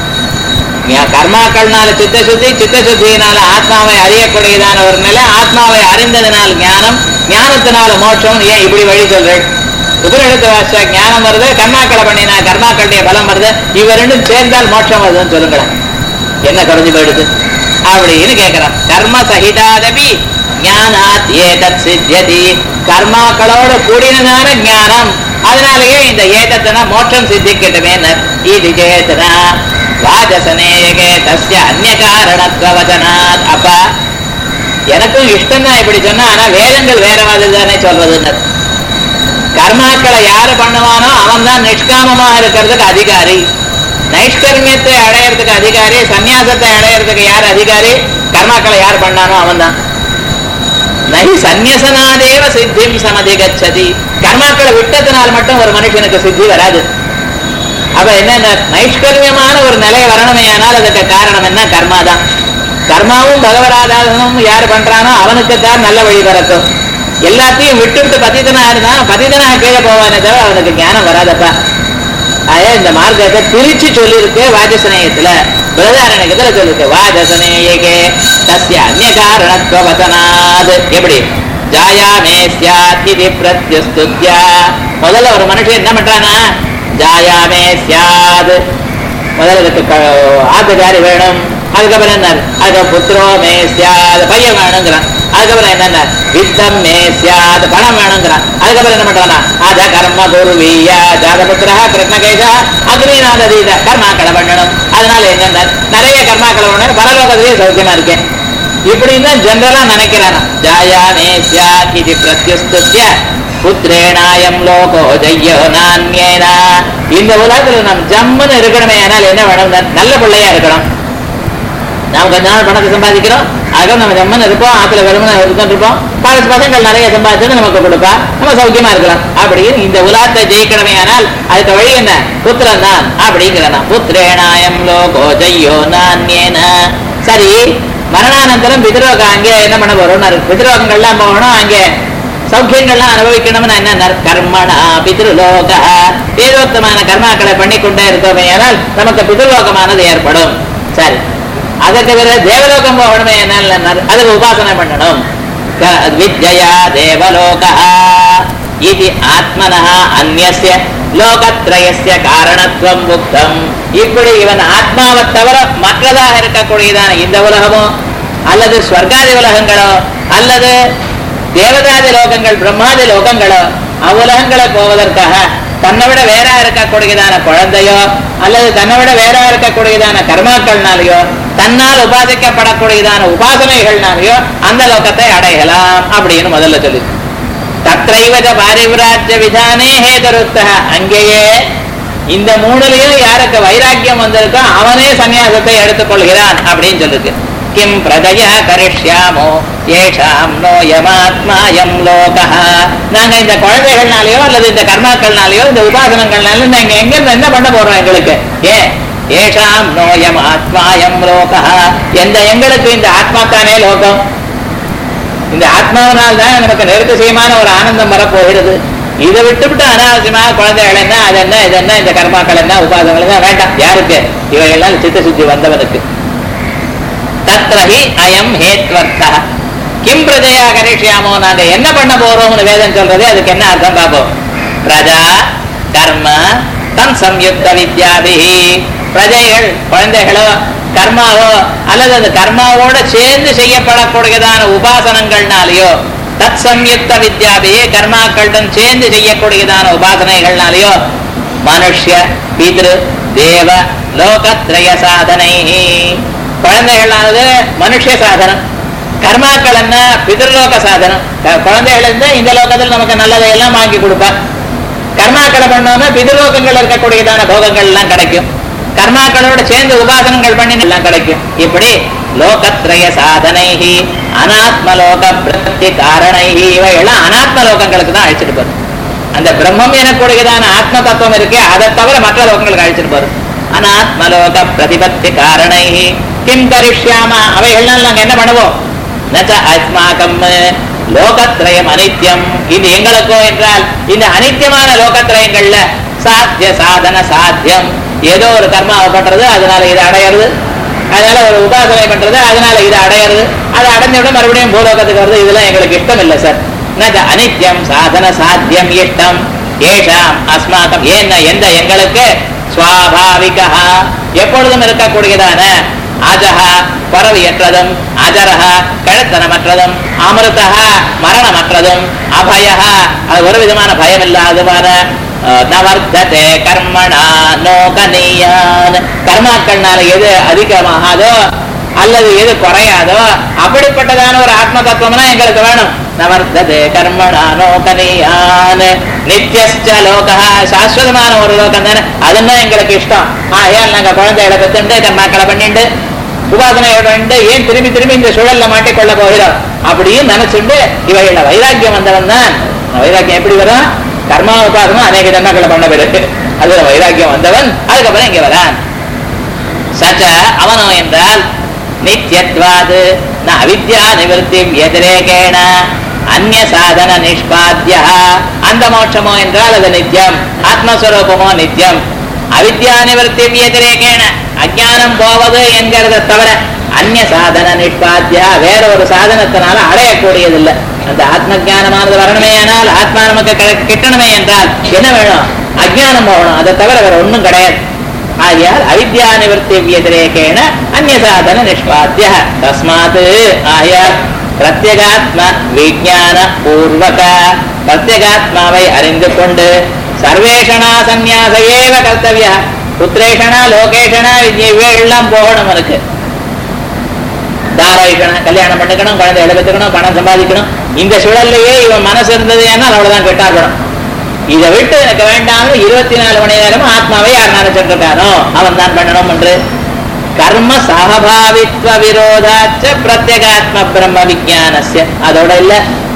ஞா- கர்மாக்கள்னால சித்த சுத்தி சித்த சுத்தியினால ஆத்மாவை அறியக்கூடியதான ஒரு நிலை ஆத்மாவை அறிந்ததினால் ஞானம் ஞானத்தினால மோட்சம் ஏன் இப்படி வழி சொல்றேன் உபரிடத்து வாச ஞானம் வருது கர்மாக்களை பண்ணினா கர்மாக்களுடைய பலம் வருது இவ ரெண்டும் சேர்ந்தால் மோட்சம் வருதுன்னு சொல்லுங்களேன் என்ன குறைஞ்சு போயிடுது அப்படின்னு கேட்கிறான் கர்ம சகிதாதபி ஞானாத் ஏதத் சித்தியதி கர்மாக்களோட கூடினதான ஞானம் அதனாலேயே இந்த ஏதத்தன மோட்சம் சித்திக்கட்டுமே இது சேத்தனா வாஜசனேகே தஸ்ய அந்நிய காரணத்துவவதனாத் அப்பா எனக்கும் இஷ்டம் தான் இப்படி சொன்னா ஆனா வேதங்கள் வேற மாதிரி தானே சொல்றதுன்னு கர்மாக்களை யாரு பண்ணுவானோ அவன் தான் நிஷ்காமமாக இருக்கிறதுக்கு அதிகாரி நைஷ்கர்மியத்தை அடையறதுக்கு அதிகாரி சந்நியாசத்தை அடையறதுக்கு யார் அதிகாரி கர்மாக்களை யார் பண்ணானோ அவன் தான் நகி சந்நியசனாதேவ சித்திம் சமதிகச்சதி கர்மாக்களை விட்டதுனால் மட்டும் ஒரு மனுஷனுக்கு சித்தி வராது அப்ப என்ன நைஷ்கர்மியமான ஒரு நிலை வரணுமே ஆனால் அதுக்கு காரணம் என்ன கர்மா தான் கர்மாவும் பகவராதாரமும் யார் பண்றானோ அவனுக்கு தான் நல்ல வழி பிறக்கும் எல்லாத்தையும் விட்டு விட்டு பதிதனா இருந்தான் பதிதனா கீழே போவானே தவிர அவனுக்கு ஞானம் வராதப்பா அதே இந்த மார்க்கத்தை பிரிச்சு சொல்லியிருக்கு வாஜசனேயத்துல பிரதாரணத்துல சொல்லிருக்கு வாஜசனேயகே தஸ்ய அந்நிய காரணத்துவவசனாது எப்படி ஜாயாமே சியாத் இது பிரத்யஸ்துத்யா முதல்ல ஒரு மனுஷன் என்ன பண்றானா ஜாயாமே சியாத் முதல்ல இதுக்கு க- ஆத்துக்காரி வேணும் அதுக்கப்புறம் என்ன அதுக்கு புத்திரோ மே சியாத் பையன் வேணுங்கிறான் அதுக்கப்புறம் என்னென்ன வித்தம் மே சியாத் பணம் வேணுங்கிறான் அதுக்கப்புறம் என்ன பண்றானா அத கர்ம குருவீய ஜாதபுத்திரா கிருஷ்ணகேசா அக்னிநாத தீத கர்மாக்களை பண்ணணும் அதனால என்னென்ன நிறைய கர்மாக்களை பண்ணணும் பரலோகத்திலேயே சௌக்கியமா இருக்கேன் இப்படின்னு தான் ஜெனரலா நினைக்கிறானா ஜாயாமே சியாத் இது பிரத்யுஸ்துத்ய புத்திரேனாயம் லோகோ ஜெய்யோ நான்யேனா இந்த உலகத்துல நாம் ஜம்முன்னு இருக்கணுமே ஆனால் என்ன வேணும் நல்ல பிள்ளையா இருக்கணும் நாம் கொஞ்ச நாள் பணத்தை சம்பாதிக்கிறோம் அதுக்கு நம்ம ஜம்மன் இருப்போம் ஆத்துல வெறுமனை இருந்துட்டு இருப்போம் பல பசங்கள் நிறைய சம்பாதிச்சு நமக்கு கொடுப்பா நம்ம சௌக்கியமா இருக்கலாம் அப்படின்னு இந்த உலகத்தை ஜெயிக்கணுமே ஆனால் அதுக்கு வழி என்ன புத்திரன் தான் அப்படிங்கிறனா புத்திரேனாயம் லோகோ ஜெய்யோ நான்யேன சரி மரணானந்தரம் பிதிரோகம் அங்கே என்ன பண்ண போறோம்னு இருக்கு பிதிரோகங்கள்லாம் போகணும் அங்கே சௌக்கியங்கள்லாம் அனுபவிக்கணும்னு என்ன கர்மணா பிதிருலோக ஏதோத்தமான கர்மாக்களை பண்ணி கொண்டே இருக்கோமே ஆனால் நமக்கு பிதிர்லோகமானது ஏற்படும் சரி அதற்கு பிறகு தேவலோகம் போகணுமே என்ன அதுக்கு உபாசனை பண்ணணும் க- வித்யயா தேவலோக இது ஆத்மனः அந்நிய லோகத்ரயஸ்ய காரணத்துவம் புக்தம் இப்படி இவன் ஆத்மாவை தவிர மற்றதாக இருக்கக்கூடியதான இந்த உலகமோ அல்லது ஸ்வர்காதி உலகங்களோ அல்லது தேவதாதி லோகங்கள் பிரம்மாதி லோகங்களோ அவ்வுலகங்களை போவதற்காக தன்னை விட வேறா இருக்கக்கூடியதான குழந்தையோ அல்லது தன்னை விட வேறா இருக்கக்கூடியதான கர்மாக்கள்னாலேயோ தன்னால் உபாசிக்கப்படக்கூடியதான உபாசனைகள்னாலேயோ அந்த லோகத்தை அடையலாம் அப்படின்னு முதல்ல சொல்லி தத்ரைவத பாரிவிராஜ்ய விதானே ஹேதருத்தக அங்கேயே இந்த மூணுலயும் யாருக்கு வைராக்கியம் வந்திருக்கோ அவனே சன்னியாசத்தை எடுத்துக்கொள்கிறான் அப்படின்னு சொல்லுது கிம் பிரஜய கரிஷ்யாமோ ஏஷாம் நோயமாத்மாயம் லோகா நாங்க இந்த குழந்தைகள்னாலயோ அல்லது இந்த கர்மாக்கள்னாலயோ இந்த உபாசனங்கள்னாலயோ நாங்க எங்க இருந்து என்ன பண்ண போறோம் எங்களுக்கு ஏன் ஏஷாம் நோயம் ஆத்மாயம் லோகா எந்த எங்களுக்கு இந்த ஆத்மா தானே லோகம் இந்த ஆத்மாவினால் தான் நமக்கு நிறுத்தசியமான ஒரு ஆனந்தம் வரப்போகிறது இதை விட்டுவிட்டு அனாவசியமாக குழந்தைகள் என்ன அது என்ன இது என்ன இந்த கர்மாக்கள் என்ன உபாதங்கள் என்ன வேண்டாம் யாருக்கு இவையெல்லாம் சித்த சுத்தி வந்தவனுக்கு தத்ரஹி அயம் ஹேத்வர்த்தா கிம் பிரஜையா கரிஷ்யாமோ நாங்க என்ன பண்ண போறோம்னு வேதம் சொல்றது அதுக்கு என்ன அர்த்தம் பார்ப்போம் பிரஜா கர்ம தன் சம்யுக்த வித்யாபிஹி பிரஜைகள் குழந்தைகளோ கர்மாவோ அல்லது அந்த கர்மாவோட சேர்ந்து செய்யப்படக்கூடியதான உபாசனங்கள்னாலேயோ தத் சம்யுக்த வித்யாபியே கர்மாக்களுடன் சேர்ந்து செய்யக்கூடியதான உபாசனைகள்னாலேயோ மனுஷ்ய பிதிரு தேவ லோகத்ரய சாதனை குழந்தைகளானது மனுஷ சாதனம் கர்மாக்கள் என்ன பிதிர்லோக சாதனம் க- குழந்தைகள் இருந்தா இந்த லோகத்தில் நமக்கு நல்லதை எல்லாம் வாங்கி கொடுப்பா கர்மாக்களை பண்ணாம பிதிர்லோகங்கள் இருக்கக்கூடியதான போகங்கள் எல்லாம் கிடைக்கும் கர்மாக்களோட சேர்ந்து உபாசனங்கள் பண்ணி எல்லாம் கிடைக்கும் இப்படி லோகத்ரய சாதனைஹி அனாத்ம லோக பிரத்தி காரணைஹி இவையெல்லாம் அனாத்ம லோகங்களுக்கு தான் அழைச்சிட்டு போகுது அந்த பிரம்மம் எனக்கூடியதான ஆத்ம தத்துவம் இருக்கே அதை தவிர மற்ற லோகங்களுக்கு அழைச்சிட்டு போகுது அனாத்மலோக பிரதிபத்தி காரணை கிம் கரிஷ்யாம அவைகள்லாம் நாங்க என்ன பண்ணுவோம் நச்ச அஸ்மாகம் லோகத்ரயம் அனித்யம் இது எங்களுக்கோ என்றால் இந்த அனித்தியமான லோகத்ரயங்கள்ல சாத்திய சாதன சாத்தியம் ஏதோ ஒரு கர்மாவை பண்றது அதனால இது அடையிறது அதனால ஒரு உபாசனை பண்றது அதனால இது அடையிறது அதை அடைஞ்ச விட மறுபடியும் பூலோகத்துக்கு வருது இதெல்லாம் எங்களுக்கு இஷ்டம் இல்லை சார் நச்ச அனித்யம் சாதன சாத்தியம் இஷ்டம் ஏஷாம் அஸ்மாக்கம் ஏன்னா எந்த எங்களுக்கு சுவாபாவிகா எப்பொழுதும் இருக்கக்கூடியதான அஜஹா பறவையற்றதும் அஜரஹா கழத்தனமற்றதும் அமிர்தஹா மரணமற்றதும் அபயஹா அது ஒரு விதமான பயம் இல்லாதவான அஹ், நவர்த்ததே கர்மணா நோகனீயான் கர்மாக்கள்னால எது அதிகமாகாதோ அல்லது எது குறையாதோ அப்படிப்பட்டதான ஒரு ஆத்ம தத்துவம்னா எங்களுக்கு வேணும் நவர்த்ததே கர்மணானோ கனியான் நித்தியஸ்ட லோகா சாஸ்வதமான ஒரு லோகம் தானே அதுதான் எங்களுக்கு இஷ்டம் ஆயால் நாங்க குழந்தைகளை பெற்றுண்டு கர்மாக்களை பண்ணிண்டு உபாசனையோட பண்ணிட்டு ஏன் திரும்பி திரும்பி இந்த சுழல்ல மாட்டிக்கொள்ள போகிறோம் அப்படின்னு நினைச்சுண்டு இவைகள வைராக்கியம் வந்தவன் தான் வைராக்கியம் எப்படி வரும் கர்மா உபாசனம் அநேக ஜன்மங்களை பண்ண பிறகு அதுல வைராக்கியம் வந்தவன் அதுக்கப்புறம் இங்க வரான் சச்ச அவனோ என்றால் நித்யத்வாது ந அவித்யா நிவர்த்தி எதிரேகேண அந்நிய சாதன நிஷ்பாத்திய அந்த மோட்சமோ என்றால் அது நித்தியம் ஆத்மஸ்வரூபமோ நித்தியம் அவித்யா நிவர்த்தி எதிரேகேண அஜானம் போவது என்கிறத தவிர அந்நிய சாதன நிஷ்பாத்தியா வேற ஒரு சாதனத்தினால அடையக்கூடியதில்லை அந்த ஆத்ம ஜானமானது வரணுமே ஆனால் ஆத்மா நமக்கு கிடை- கிட்டணுமே என்றால் என்ன வேணும் அஜானம் போகணும் அதை தவிர வேற ஒண்ணும் கிடையாது ஆகையால் அவித்யா நிவர்த்தி வியதிரேகேண அந்நிய சாதன நிஷ்பாத்திய தஸ்மாத் ஆகையால் பிரத்யகாத்ம விஜான பூர்வக பிரத்யகாத்மாவை அறிந்து கொண்டு சர்வேஷணா சந்நியாச ஏவ கர்த்தவிய புத்திரேஷணா லோகேஷணா வித்யா எல்லாம் போகணும் எனக்கு தாராயிக்கணும் கல்யாணம் பண்ணிக்கணும் குழந்தை எடுத்துக்கணும் பணம் சம்பாதிக்கணும் இந்த சூழல்லையே இவன் மனசு இருந்தது ஏன்னா அவ்வளவுதான் கெட்டாகணும் இதை விட்டு எனக்கு வேண்டாம் இருபத்தி நாலு மணி நேரம் ஆத்மாவை யார் நினைச்சிட்டு இருக்கானோ அவன் தான் பண்ணணும் என்று கர்ம சகபாவித்வ விரோதாச்ச பிரத்யேகாத்ம பிரம்ம விஜானஸ்ய அதோட இல்ல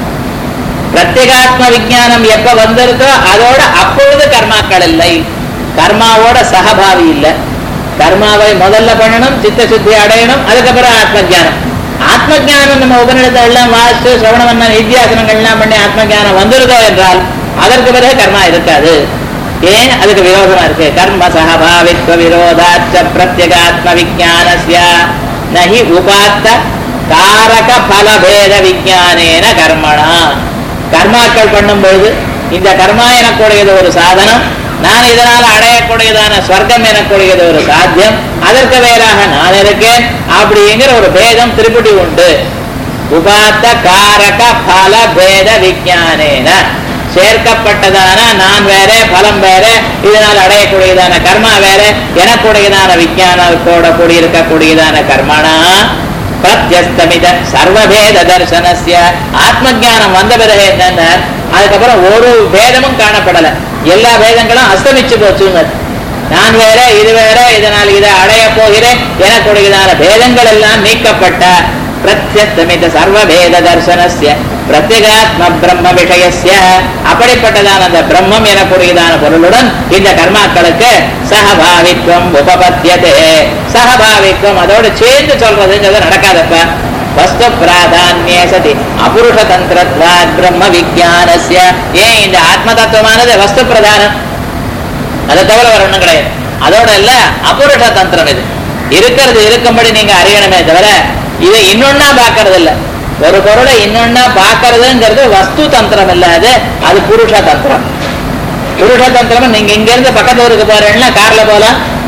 பிரத்யேகாத்ம விஜானம் எப்ப வந்திருக்கோ அதோட அப்பொழுது கர்மாக்கள் இல்லை கர்மாவோட சகபாவி இல்லை கர்மாவை முதல்ல பண்ணணும் சித்த சுத்தி அடையணும் அதுக்கப்புறம் ஆத்ம ஜானம் ஆத்ம ஜானம் நம்ம உபநிடத்தை எல்லாம் வாசிச்சு சிரவணம் நித்தியாசனங்கள் எல்லாம் பண்ணி ஆத்ம ஜானம் வந்திருக்கோ என்றால் அதற்கு பிறகு கர்மா இருக்காது ஏன் அதுக்கு விரோதமா இருக்கு கர்ம சகபாவித்வ விரோதாச்ச பிரத்யகாத்ம விஜானஸ்ய நஹி உபாத்த காரக பலபேத விஜானேன கர்மணா கர்மாக்கள் பண்ணும் பொழுது இந்த கர்மா எனக்கூடியது ஒரு சாதனம் நான் இதனால் அடையக்கூடியதான ஸ்வர்க்கம் எனக்கூடியது ஒரு சாத்தியம் அதற்கு வேறாக நான் இருக்கேன் அப்படிங்கிற ஒரு பேதம் திருப்படி உண்டு உபாத்த காரக பல பேத விஜானேன சேர்க்கப்பட்டதான நான் வேற பலம் வேற இதனால் அடையக்கூடியதான கர்மா வேற எனக்கூடியதான விஞ்ஞானத்தோட கூடியிருக்கக்கூடியதான கர்மனா பிரத்யஸ்தமித சர்வபேத தர்சனஸ்ய ஆத்ம ஞானம் வந்த பிறகு என்னன்னா அதுக்கப்புறம் ஒரு பேதமும் காணப்படல எல்லா பேதங்களும் அஸ்தமிச்சு போச்சுங்க நான் வேற இது வேற இதனால் இதை அடைய போகிறேன் எனக்கூடியதான பேதங்கள் எல்லாம் நீக்கப்பட்ட பிரத்யஸ்தமித சர்வபேத தர்சனஸ்ய பிரத்யேகாத்ம பிரம்ம விஷயஸ்ய அப்படிப்பட்டதான அந்த பிரம்மம் எனக்கூடியதான பொருளுடன் இந்த கர்மாக்களுக்கு சகபாவித்வம் உபபத்தியதே சகபாவித்வம் அதோடு சேர்ந்து சொல்றதுங்கிறது நடக்காதப்ப வஸ்து பிராதான்யே சதி அபுருஷ தந்திரத்வாத் பிரம்ம விஜானஸ்ய ஏன் இந்த ஆத்ம தத்துவமானது வஸ்து பிரதானம் அதை தவிர வேற ஒண்ணும் கிடையாது அதோட இல்ல அபுருஷ தந்திரம் இது இருக்கிறது இருக்கும்படி நீங்க அறியணுமே தவிர இதை இன்னொன்னா பார்க்கறது இல்ல ஒரு பொருளை இன்னொன்னா பார்க்கறதுங்கிறது வஸ்து தந்திரம் இல்ல அது அது புருஷ தந்திரம் புருஷ தந்திரம் நீங்க இங்க இருந்து பக்கத்து ஊருக்கு போறீங்கன்னா கார்ல போலாம்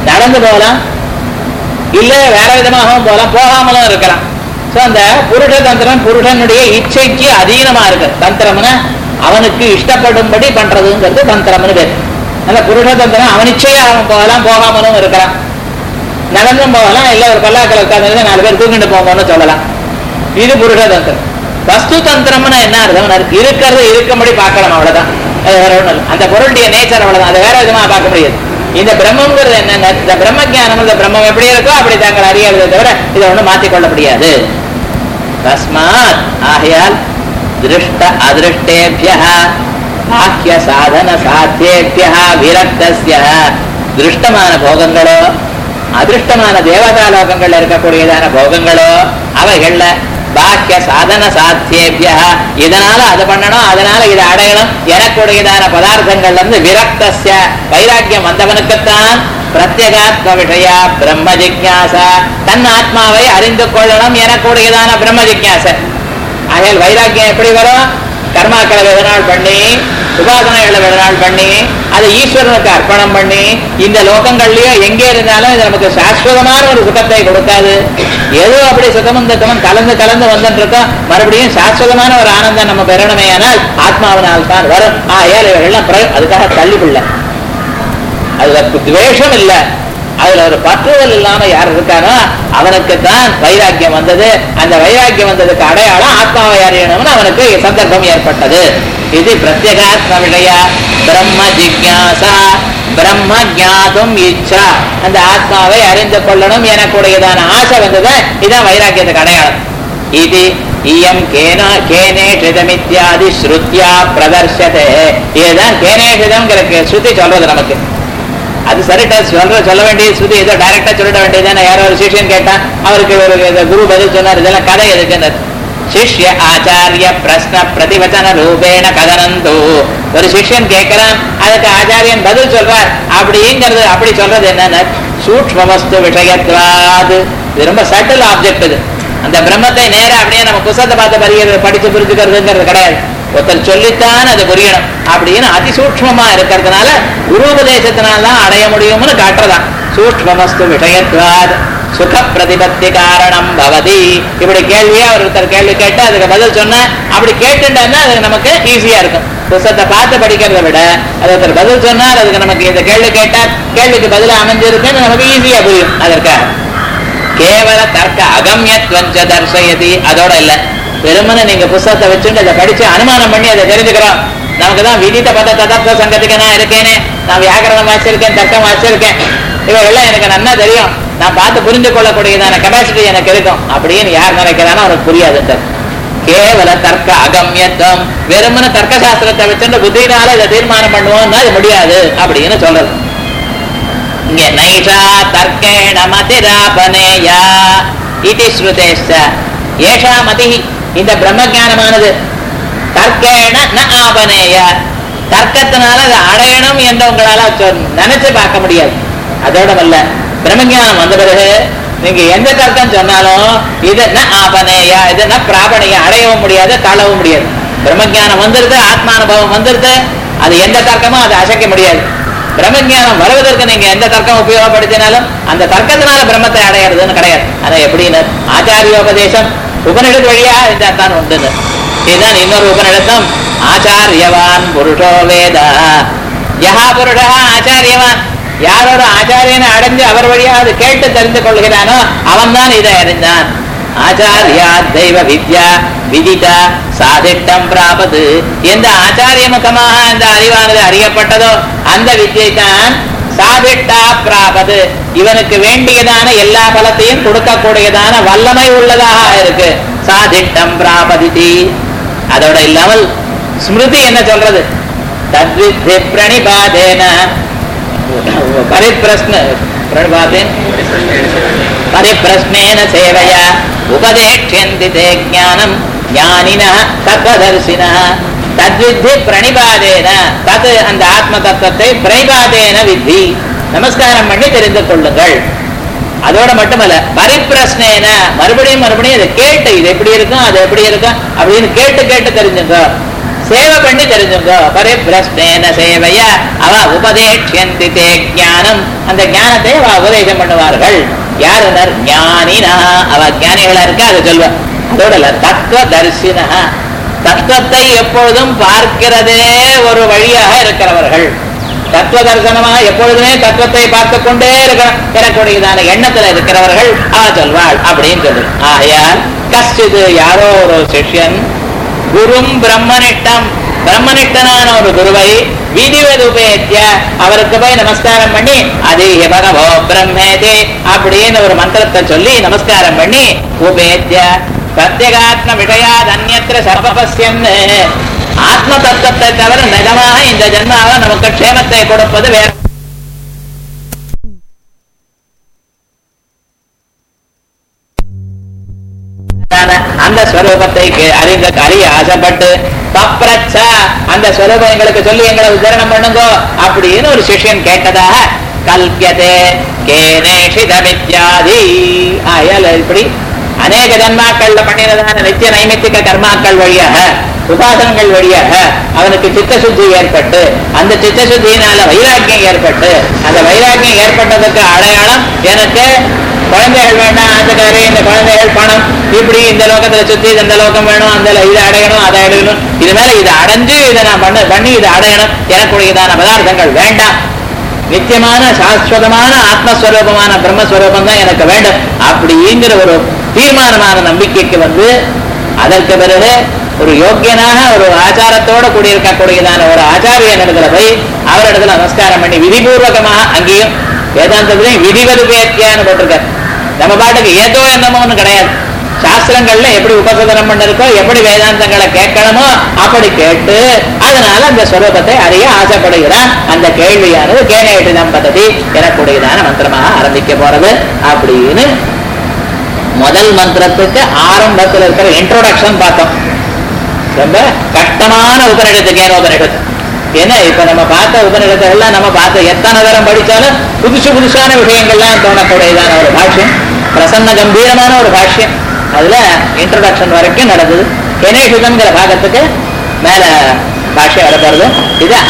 நடந்து போகலாம் இல்ல வேற விதமாகவும் போகலாம் போகாமலும் இருக்கலாம் சோ அந்த புருஷ தந்திரம் புருஷனுடைய இச்சைக்கு அதீனமா இருக்கு தந்திரம்னா அவனுக்கு இஷ்டப்படும்படி பண்றதுங்கிறது தந்திரம்னு பேர் அந்த புருஷ தந்திரம் அவன் இச்சையா அவன் போகலாம் போகாமலும் இருக்கலாம் நடந்தும் போகலாம் இல்ல ஒரு பல்லாக்கள் உட்கார்ந்து நாலு பேர் தூக்கிட்டு போங்கன்னு சொல்லலாம் இது புருஷ தந்திரம் வஸ்து தந்திரம்னா என்ன அர்த்தம் இருக்கிறது இருக்கும்படி பார்க்கலாம் அவ்வளவுதான் அது வேற ஒண்ணும் இல்லை. அந்த பொருளுடைய நேச்சர் அவ்வளவுதான் அதை வேற விதமா பார்க்க முடியாது இந்த பிரம்மங்கிறது என்ன இந்த பிரம்ம ஞானம் இந்த பிரம்மம் எப்படி இருக்கோ அப்படி தாங்கள் அறியாததை தவிர இதை ஒண்ணும் மாத்திக்கொள்ள முடியாது தஸ்மாத் ஆகையால் திருஷ்ட அதிருஷ்டேபிய பாக்கிய சாதன சாத்தியேபிய விரக்தஸ்ய திருஷ்டமான போகங்களோ அதிருஷ்டமான தேவதா லோகங்கள்ல இருக்கக்கூடியதான போகங்களோ அவைகள்ல பாக்கிய சாதன சாத்தியேபிய இதனால அது பண்ணணும் அதனால இதை அடையணும் எனக்குடையதான பதார்த்தங்கள்ல இருந்து விரக்தஸ்ய வைராக்கியம் வந்தவனுக்குத்தான் பிரத்யேகாத்ம விஷயா பிரம்ம ஜிக்யாசா தன் ஆத்மாவை அறிந்து கொள்ளணும் எனக்குடையதான பிரம்ம ஜிக்யாசை ஆகையால் வைராக்கியம் எப்படி வரும் கர்மாக்களை வெகு நாள் பண்ணி உபாசனைகளை வெகு நாள் பண்ணி அதை ஈஸ்வரனுக்கு அர்ப்பணம் பண்ணி இந்த லோகங்கள்லயோ எங்கே இருந்தாலும் இது நமக்கு சாஸ்வதமான ஒரு சுகத்தை கொடுக்காது ஏதோ அப்படி சுகமும் துக்கமும் கலந்து கலந்து வந்துட்டு இருக்கோம் மறுபடியும் சாஸ்வதமான ஒரு ஆனந்தம் நம்ம பெறணுமே ஆனால் ஆத்மாவினால் தான் வரும் ஆகையால் இவைகள்லாம் பிர- அதுக்காக தள்ளிவிடல அதுல துவேஷம் இல்ல அதுல ஒரு பற்றுதல் இல்லாம யார் இருக்கானோ அவனுக்கு தான் வைராக்கியம் வந்தது அந்த வைராக்கியம் வந்ததுக்கு அடையாளம் ஆத்மாவை அறியணும்னு அவனுக்கு சந்தர்ப்பம் ஏற்பட்டது இது பிரத்யேகாத்ம விஷய பிரம்ம ஜிக்யாசா பிரம்ம ஜாதும் இச்சா அந்த ஆத்மாவை அறிந்து கொள்ளணும் எனக்குடையதான ஆசை வந்தது இதான் வைராக்கியத்துக்கு அடையாளம் இது இயம் கேன கேனேஷிதமித்யாதி ஸ்ருத்யா பிரதர்ஷதே இதுதான் கேனேஷிதம்ங்கிற ஸ்ருதி சொல்றது நமக்கு அது சரிட்டா சொல்ற சொல்ல வேண்டிய ஸ்ருதி ஏதோ டைரக்டா சொல்லிட வேண்டியதுதானே யாரோ ஒரு சிஷ்யன் கேட்டான் அவருக்கு ஒரு இந்த குரு பதில் சொன்னார் இதெல்லாம் கதை எதுக்குன்னு சிஷ்ய ஆச்சாரிய பிரஸ்ன பிரதிவச்சன ரூபேண கதனந்து ஒரு சிஷ்யன் கேட்கிறான் அதுக்கு ஆச்சாரியன் பதில் சொல்றார் அப்படிங்கிறது அப்படி சொல்றது என்னன்னு சூக்ஷ்ம வஸ்து விஷயத்வாது இது ரொம்ப சட்டில் ஆப்ஜெக்ட் இது அந்த பிரம்மத்தை நேரா அப்படியே நம்ம புஸ்தகத்தை பார்த்து பரிகிறது படிச்சு புரிஞ்சுக்கிறதுங்கிறது கிடையாது ஒருத்தர் சொல்லித்தான் அது புரியணும் அப்படின்னு அதிசூக்ஷ்மமா இருக்கிறதுனால குரு உபதேசத்தினால தான் அடைய முடியும்னு காட்டுறதான் சூக்ஷ்மமஸ்து விஷயத்வாத் சுக பிரதிபத்தி காரணம் பவதி இப்படி கேள்வியா ஒருத்தர் கேள்வி கேட்டு அதுக்கு பதில் சொன்னா அப்படி கேட்டுட்டோம்னா அது நமக்கு ஈஸியா இருக்கும் புஸ்தகத்தை பார்த்து படிக்கிறதை விட அது ஒருத்தர் பதில் சொன்னார் அதுக்கு நமக்கு இந்த கேள்வி கேட்டா கேள்விக்கு பதிலா அமைஞ்சிருக்குன்னு நமக்கு ஈஸியா புரியும் அதற்காக கேவல தர்க்க அகம்யத்வஞ்ச தர்சயதி அதோட இல்ல பெருமனை நீங்க புஸ்தகத்தை வச்சுட்டு அதை படிச்சு அனுமானம் பண்ணி அதை தெரிஞ்சுக்கிறோம் நமக்கு தான் விதித்த பத ததர்த்த சங்கத்துக்கு நான் இருக்கேனே நான் வியாக்கரணம் வாசிச்சிருக்கேன் தர்க்கம் வாசிச்சிருக்கேன் இவைகள்லாம் எனக்கு நன்னா தெரியும் நான் பார்த்து புரிந்து கொள்ளக்கூடியதான கெப்பாசிட்டி எனக்கு இருக்கும் அப்படின்னு யார் நினைக்கிறானோ அவனுக்கு புரியாது கேவல தர்க்க அகம்யத்துவம் வெறுமன தர்க்க சாஸ்திரத்தை வச்சுட்டு புத்தினால இதை தீர்மானம் பண்ணுவோம்னா அது முடியாது அப்படின்னு சொல்றது இங்க நைஷா தர்க்கேண மதிராபனேயா இது ஸ்ருதேஷ்ட ஏஷா மதி இந்த பிரம்ம ஞானமானது தர்க்கேண ந ஆபனேய தர்க்கத்தினால அதை அடையணும் என்று உங்களால சொ- நினைச்சு பார்க்க முடியாது அதோட அல்ல பிரம்மஞானம் வந்த பிறகு நீங்க எந்த தர்க்கம் சொன்னாலும் இது ந ஆபனேயா இது ந பிராபணியா அடையவும் முடியாது தள்ளவும் முடியாது பிரம்மஞானம் வந்துருது ஆத்மானுபவம் வந்துருது அது எந்த தர்க்கமும் அதை அசைக்க முடியாது பிரம்மஞானம் வருவதற்கு நீங்க எந்த தர்க்கம் உபயோகப்படுத்தினாலும் அந்த தர்க்கத்தினால பிரம்மத்தை அடையிறதுன்னு கிடையாது ஆனா எப்படின்னு ஆச்சாரியோபதேசம் உபனிஷத் வழியா இந்த தான் உண்டுன்னு இதுதான் இன்னொரு உபனிஷத்தம் ஆச்சாரியவான் புருஷோ வேத யஹா புருஷா ஆச்சாரியவான் யாரோட ஆச்சாரியனை அடைஞ்சு அவர் வழியா அது கேட்டு தெரிந்து கொள்கிறானோ அவன் தான் இதை அறிந்தான் ஆச்சாரியா தெய்வ வித்யா விதிதா சாதிட்டம் பிராபது எந்த ஆச்சாரியமுகமாக அந்த அறிவானது அறியப்பட்டதோ அந்த வித்யை தான் சாதிட்டா பிராபது இவனுக்கு வேண்டியதான எல்லா பலத்தையும் கொடுக்கக்கூடியதான வல்லமை உள்ளதாக இருக்கு சாதிட்டம் பிராபதிதி அதோட இல்லாமல் ஸ்மிருதி என்ன சொல்றது தத்வித்தி பிரணிபாதேன பரிப்பிரஸ்ன பிரணிபாதேன் பரிப்பிரஸ்னேன சேவையா உபதேட்சந்தி தே ஞானம் ஞானின தத்வதர்சின தத்வித்தி பிரணிபாதேன தத் அந்த ஆத்ம தத்துவத்தை பிரணிபாதேன வித்தி நமஸ்காரம் பண்ணி தெரிந்து கொள்ளுங்கள் அதோட மட்டுமல்ல பரிப்பிரஸ்னேன மறுபடியும் மறுபடியும் அதை கேட்டு இது எப்படி இருக்கும் அது எப்படி இருக்கும் அப்படின்னு கேட்டு கேட்டு தெரிஞ்சுங்க சேவை பண்ணி தெரிஞ்சுங்கோ பரிபிரஸ்னேன சேவைய அவ உபதேட்சியந்தி தே ஞானம் அந்த ஞானத்தை அவ உபதேசம் பண்ணுவார்கள் யாருனர் ஞானினா அவ ஞானிகளா இருக்கா அதை சொல்வ அதோட இல்ல தத்துவ தரிசினா தத்துவத்தை எப்பொழுதும் பார்க்கிறதே ஒரு வழியாக இருக்கிறவர்கள் தத்துவ தரிசனமாக எப்பொழுதுமே தத்துவத்தை பார்த்து கொண்டே இருக்க எனக்குடையதான எண்ணத்துல இருக்கிறவர்கள் அவ சொல்வாள் அப்படின்னு சொல்லு ஆகையால் கஷ்டிது யாரோ ஒரு சிஷ்யன் குரும் பிரம்மனிட்டம் பிரம்மனிட்டனான ஒரு குருவை விதிவது உபேத்திய அவருக்கு போய் நமஸ்காரம் பண்ணி அது பகவோ பிரம்மேதே அப்படின்னு ஒரு மந்திரத்தை சொல்லி நமஸ்காரம் பண்ணி உபேத்திய பிரத்யேகாத்ம விஷயாத் அந்நத்திர சர்வபஸ்யன் ஆத்ம தத்துவத்தை தவிர நிஜமாக இந்த ஜென்மாவை நமக்கு க்ஷேமத்தை கொடுப்பது வேற அந்த ஸ்வரூபத்தை கே- அறிந்த அறிய ஆசைப்பட்டு பப்ரச்ச அந்த ஸ்வரூபம் எங்களுக்கு சொல்லி எங்களை உத்தரணம் பண்ணுங்கோ அப்படின்னு ஒரு சிஷ்யன் கேட்டதாக கல்பியதே கேனேஷிதமித்யாதி ஆயால் இப்படி அநேக ஜன்மாக்கள்ல பண்ணினதான நித்திய நைமித்திக கர்மாக்கள் வழியாக உபாசனங்கள் வழியாக அவனுக்கு சித்தசுத்தி ஏற்பட்டு அந்த சித்தசுத்தியினால வைராக்கியம் ஏற்பட்டு அந்த வைராக்கியம் ஏற்பட்டதுக்கு அடையாளம் எனக்கு குழந்தைகள் வேண்டாம் ஆத்துக்காரி இந்த குழந்தைகள் பணம் இப்படி இந்த லோகத்துல சுத்தி இந்த லோகம் வேணும் அந்த ல- இதை அடையணும் அதை அடையணும் இது மேல இதை அடைஞ்சு இதை நான் பண்ண பண்ணி இதை அடையணும் எனக்குடையதான பதார்த்தங்கள் வேண்டாம் நித்தியமான சாஸ்வதமான ஆத்மஸ்வரூபமான பிரம்மஸ்வரூபம் தான் எனக்கு வேண்டும் அப்படிங்கிற ஒரு தீர்மானமான நம்பிக்கைக்கு வந்து அதற்கு பிறகு ஒரு யோக்கியனாக ஒரு ஆச்சாரத்தோட கூடியிருக்கக்கூடியதான ஒரு ஆச்சாரியன் இடத்துல போய் அவரிடத்துல நமஸ்காரம் பண்ணி விதிபூர்வகமாக அங்கேயும் வேதாந்தத்திலையும் விதிவதுபேத்தியான்னு போட்டிருக்காரு நம்ம பாட்டுக்கு ஏதோ என்னமோன்னு கிடையாது சாஸ்திரங்கள்ல எப்படி உபசதனம் பண்ணிருக்கோ எப்படி வேதாந்தங்களை கேட்கணுமோ அப்படி கேட்டு அதனால அந்த ஸ்வரூபத்தை அறிய ஆசைப்படுகிறான் அந்த கேள்வியானது கேனேட்டு தம்பதி எனக்குடையதான மந்திரமாக ஆரம்பிக்க போறது அப்படின்னு முதல் மந்திரத்துக்கு ஆரம்பத்தில் இருக்கிற இன்ட்ரோடக்ஷன் பார்த்தோம் ரொம்ப கஷ்டமான உபநிடத்து கேனோபனிடத்து ஏன்னா இப்ப நம்ம பார்த்த உபநிடத்தை எல்லாம் நம்ம பார்த்த எத்தனை தரம் படிச்சாலும் புதுசு புதுசான விஷயங்கள்லாம் தோணக்கூடியதான ஒரு பாஷ்யம் பிரசன்ன கம்பீரமான ஒரு பாஷ்யம் அதுல இன்ட்ரோடக்ஷன் வரைக்கும் நடந்தது கெனேஷுதங்கிற பாகத்துக்கு மேல பாஷ்யம் வரப்போறது இது